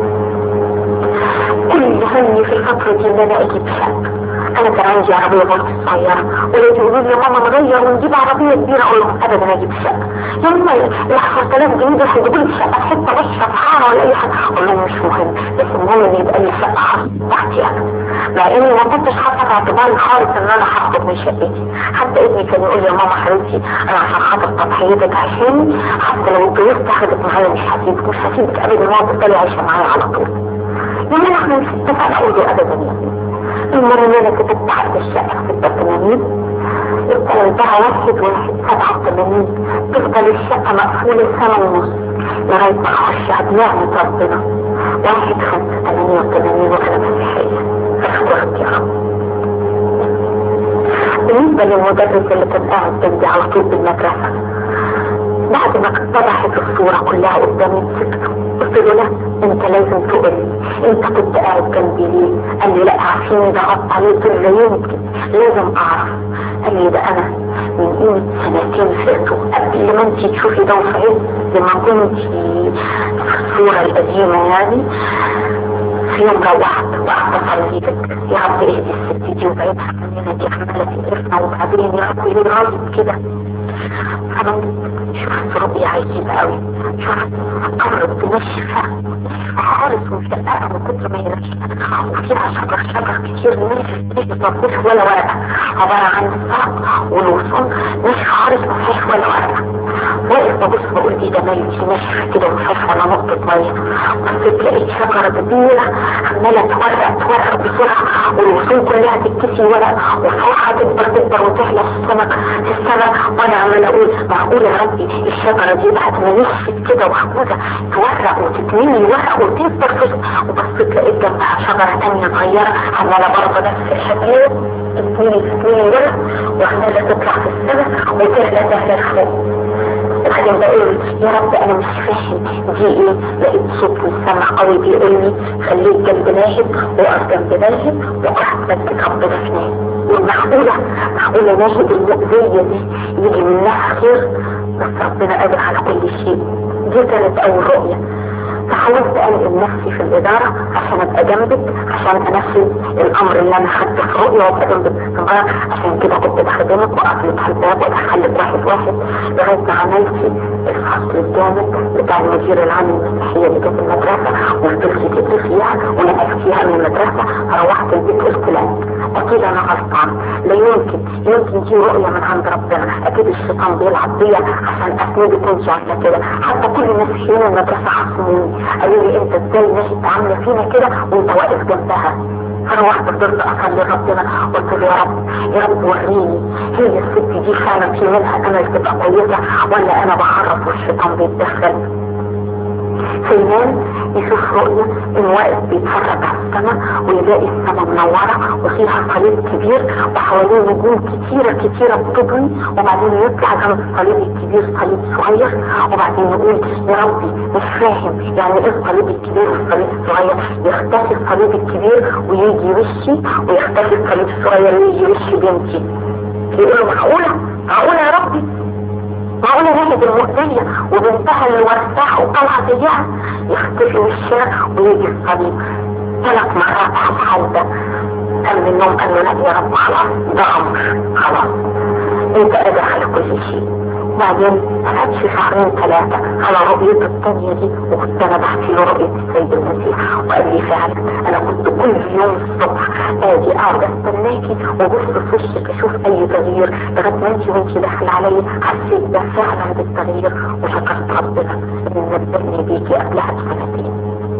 كل همي في الفترة دي ان انا اجيب شقة انا كان عندي عربية بولت صغيرة ولادي يقولوا لي يا ماما نغير ونجيب عربية كبيرة اقول لهم ابدا اجيب شقة يا ماما ال 10000 جنيه دول هيجيبوا لي شقة في حتة بس شطحانة ولا اي حاجة اقول لهم مش مهم بس المهم ان يبقى لي شقة خاصة بتاعتي انا مع اني ما كنتش حاطة في اعتباري خالص ان انا هخطب من شقتي حتى ابني كان يقول لي يا ماما حبيبتي انا عشان خاطر تضحيتك عشاني حتى لو اتجوزت هاخدك معايا مش هسيبك مش هسيبك ابدا ما تفضلي عايشة معايا على طول يا ماما احنا مش اتفقنا اقول له ابدا يعني المرة اللي انا كتبت حق الشقة في التمانين استلمتها واحد واحد سبعة وثمانين تفضل الشقة مقفولة سنة ونص لغاية ما اخش بنعمة ربنا واحد خمسة ثمانية وثمانين وانا مسيحية اشكرك يا رب بالنسبة للمدرس اللي كان قاعد جنبي على طول بالمدرسة بعد ما اتضحت الصورة كلها قدامي سبته قلت له لا انت لازم تقول لي انت كنت قاعد جنبي ليه قال لي لا عارفين ضغطت عليك لا يمكن لازم اعرف قال لي ده انا من قيمة سنتين فاتوا قبل ما انت تشوفي ده في عز لما كنت في الصورة القديمة يعني في يوم روحت وقعدت اصلي لك يا رب اهدي الست دي وبعدها عننا دي عمالة تقرفنا وبعدين يا رب ليه راضي كده انا شفت رؤية عجيبة قوي شفت قرب ناشفة خالص ومشققة من كتر ما هي ناشفة وفيها شجر شجر كتير ناشف ناشف ما فيهوش ولا ورقة عبارة عن الساق والوصول ناشف خالص ما فيهوش ولا ورقة واقف ببص بقول ايه ده ميت ناشف كده وما فيهاش ولا نقطة مية بصيت لقيت شجرة كبيرة عمالة تورق تورق بسرعة والوصول كلها تتكسي ورق وفوقها تكبر تكبر وتحلى في السماء في السماء وانا عمالة اقول معقول يا ربي الشجرة دي بعد ما نشفت كده وعجوزة تورق وتتمني ورق وتكبر في وبصيت لقيت جنبها شجرة تانية صغيرة عمالة برضه نفس الحكاية تتمني تتمني ورق وعمالة تطلع في السماء وتعلى تعلى لفوق وبعدين بقول يا رب انا مش فاهم دي ايه لقيت صوت من السماء قوي بيقول لي خليك جنب ناهد وقف جنب ناهد وقف مجد ربنا في ناهد والمعقولة معقولة ناهد المؤذية دي يجي منها خير بس ربنا قادر على كل شيء دي كانت اول رؤية فحاولت انقل نفسي في الادارة عشان ابقى جنبك عشان انفذ الامر اللي انا خدته في رؤية وابقى جنبك باستمرار عشان كده كنت بخدمك واقفلك على الباب وادخلك واحد واحد لغاية ما عملتي الفصل الجامد بتاع المدير العام المسيحية اللي كانت المدرسة وفضلتي تدري فيها ونقلتيها من المدرسة روحت البيت قلت لا اكيد انا غلطان لا يمكن يمكن دي رؤية من عند ربنا اكيد الشيطان بيلعب بيا عشان اسندك انت على كده حتى كل المسيحيين المدرسة حصلوني قالوا لي انت ازاي ماشي عامله فينا كده وانت واقف جنبها انا واحدة فضلت اصلي ربنا قلت له يا رب يا رب وريني هي الست دي فعلا في منها امل تبقى كويسة ولا انا بحرف والشيطان بيتدخل سلمان يشوف رؤية ان واقف بيتفرج على السماء ويلاقي السماء منورة وفيها صليب كبير وحواليه نجوم كتيرة كتيرة بتضوي وبعدين يطلع جنب الصليب الكبير صليب صغير وبعدين يقول يا ربي مش فاهم يعني ايه الصليب الكبير والصليب الصغير يختفي الصليب الكبير ويجي وشي ويختفي الصليب الصغير ويجي وشي بنتي يقول له معقولة معقولة يا ربي معقولة نهد المؤذية وبنتها اللي ورثاها وطلعت زيها يختفي وشها ويجي الصليب ثلاث مرات على الحال ده قال منهم قال له لا يا رب خلاص ده امر خلاص انت قادر على كل شيء بعدين قعدت شهرين ثلاثة على رؤيته الثانية دي وكنت انا بحكي له رؤية السيد المسيح وقال لي فعلا انا كنت كل يوم الصبح اجي اقعد استناكي وابص في وشك اشوف اي تغيير لغاية ما انت وانت داخل عليا حسيت ده فعلا بالتغيير وشكرت ربنا ان نبهني بيكي قبلها بسنتين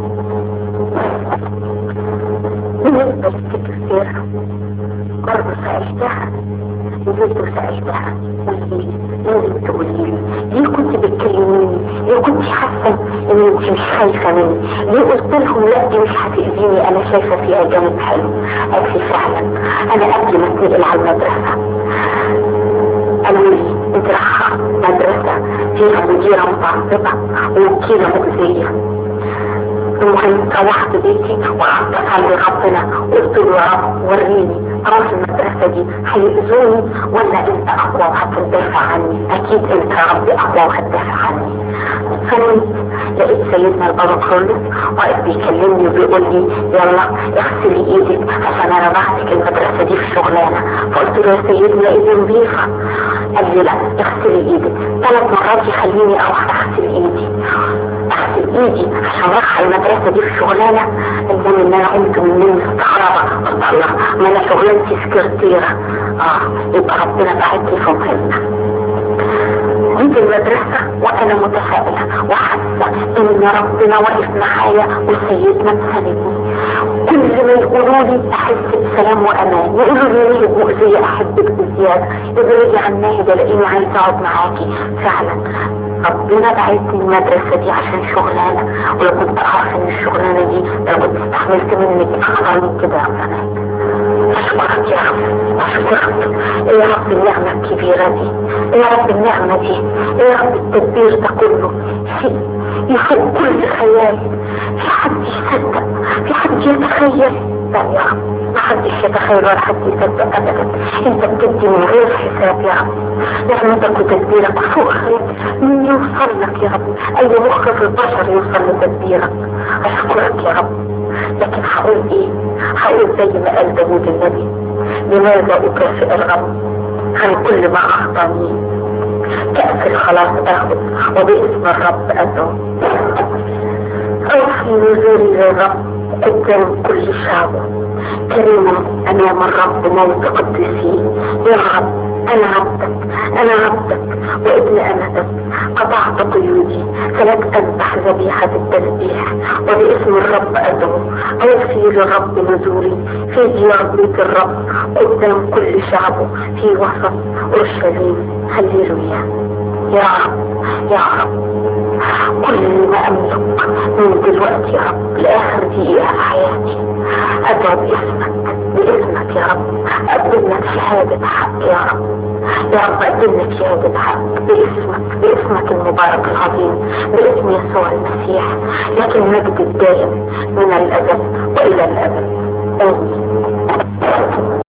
بالنسبة للسكرتير برضه سألتها نزلت وسألتها قولي لازم تقولي لي ليه كنت بتكلميني ليه كنت حاسة ان انت مش خايفة مني ليه قلت لهم لا دي مش هتأذيني انا شايفة فيها جانب حلو قالت لي فعلا انا قبل ما اتنقل على المدرسة قالوا لي انت رايحة مدرسة فيها مديرة متعصبة ووكيلة مؤذية المهم روحت بيتي وقعدت اصلي ربنا قلت له يا رب وريني اروح المدرسة دي هيأذوني ولا انت اقوى وهتدافع عني اكيد انت يا ربي اقوى وهتدافع عني فنمت لقيت سيدنا البابا كرولس واقف بيكلمني وبيقول لي يلا اغسلي ايدك عشان انا بعتك المدرسة دي في شغلانة فقلت له يا سيدنا ايدي نظيفة قال لي لا اغسلي ايدك ثلاث مرات يخليني اروح اغسل ايدي اغسل ايدي عشان رايحة المدرسة دي في شغلانة المهم ان انا قمت من النوم مستغربة قلت الله ما انا شغلانتي سكرتيرة اه يبقى ربنا بعتني في مهمة جيت المدرسة وانا متفائلة وحاسة ان ربنا واقف معايا وسيدنا مساندني كل ما يقولوا لي احس بسلام وامان يقولوا لي ليه مؤذية احبك بزيادة ابعدي عن ناهد الاقيني عايزة اقعد معاكي فعلا ربنا بعتني المدرسة دي عشان شغلانة ولو كنت اعرف ان الشغلانة دي لو كنت استحملت منك اكثر من كده يا ربنا اشكرك يا رب اشكرك يا رب النعمة الكبيرة دي يا رب النعمة دي يا رب التدبير ده كله شيء يفوق كل خيال في حد يصدق في حد يتخيل لا يا رب ما حدش يتخيل ولا حد يصدق ابدا انت بتدي من غير حساب يا رب نعمتك وتدبيرك فوق خير من يوصل لك يا رب اي مخ في البشر يوصل لتدبيرك اشكرك يا رب لكن هقول ايه هقول زي ما قال داوود النبي لماذا اكافئ الرب عن كل ما اخطاني كأس الخلاص اخذ وباسم الرب ادعو اوفي نزولي للرب قدام كل شعبه كريما امام الرب موت قدسين يا رب انا عبدك انا عبدك وابن امتك قطعت قيودي فلك اذبح ذبيحة التسبيح وباسم الرب ادعو اوفي للرب نزولي في ديار بيت الرب قدام كل شعبه في وسط اورشليم هللويا يا رب يا رب كل ما املك من دلوقتي يا رب لاخر دقيقة في حياتي ادعو باسمك باسمك يا رب اقدم لك شهادة حق يا رب يا رب اقدم لك شهادة حق باسمك باسمك المبارك العظيم باسم يسوع المسيح لك المجد الدائم من الابد والى الابد امين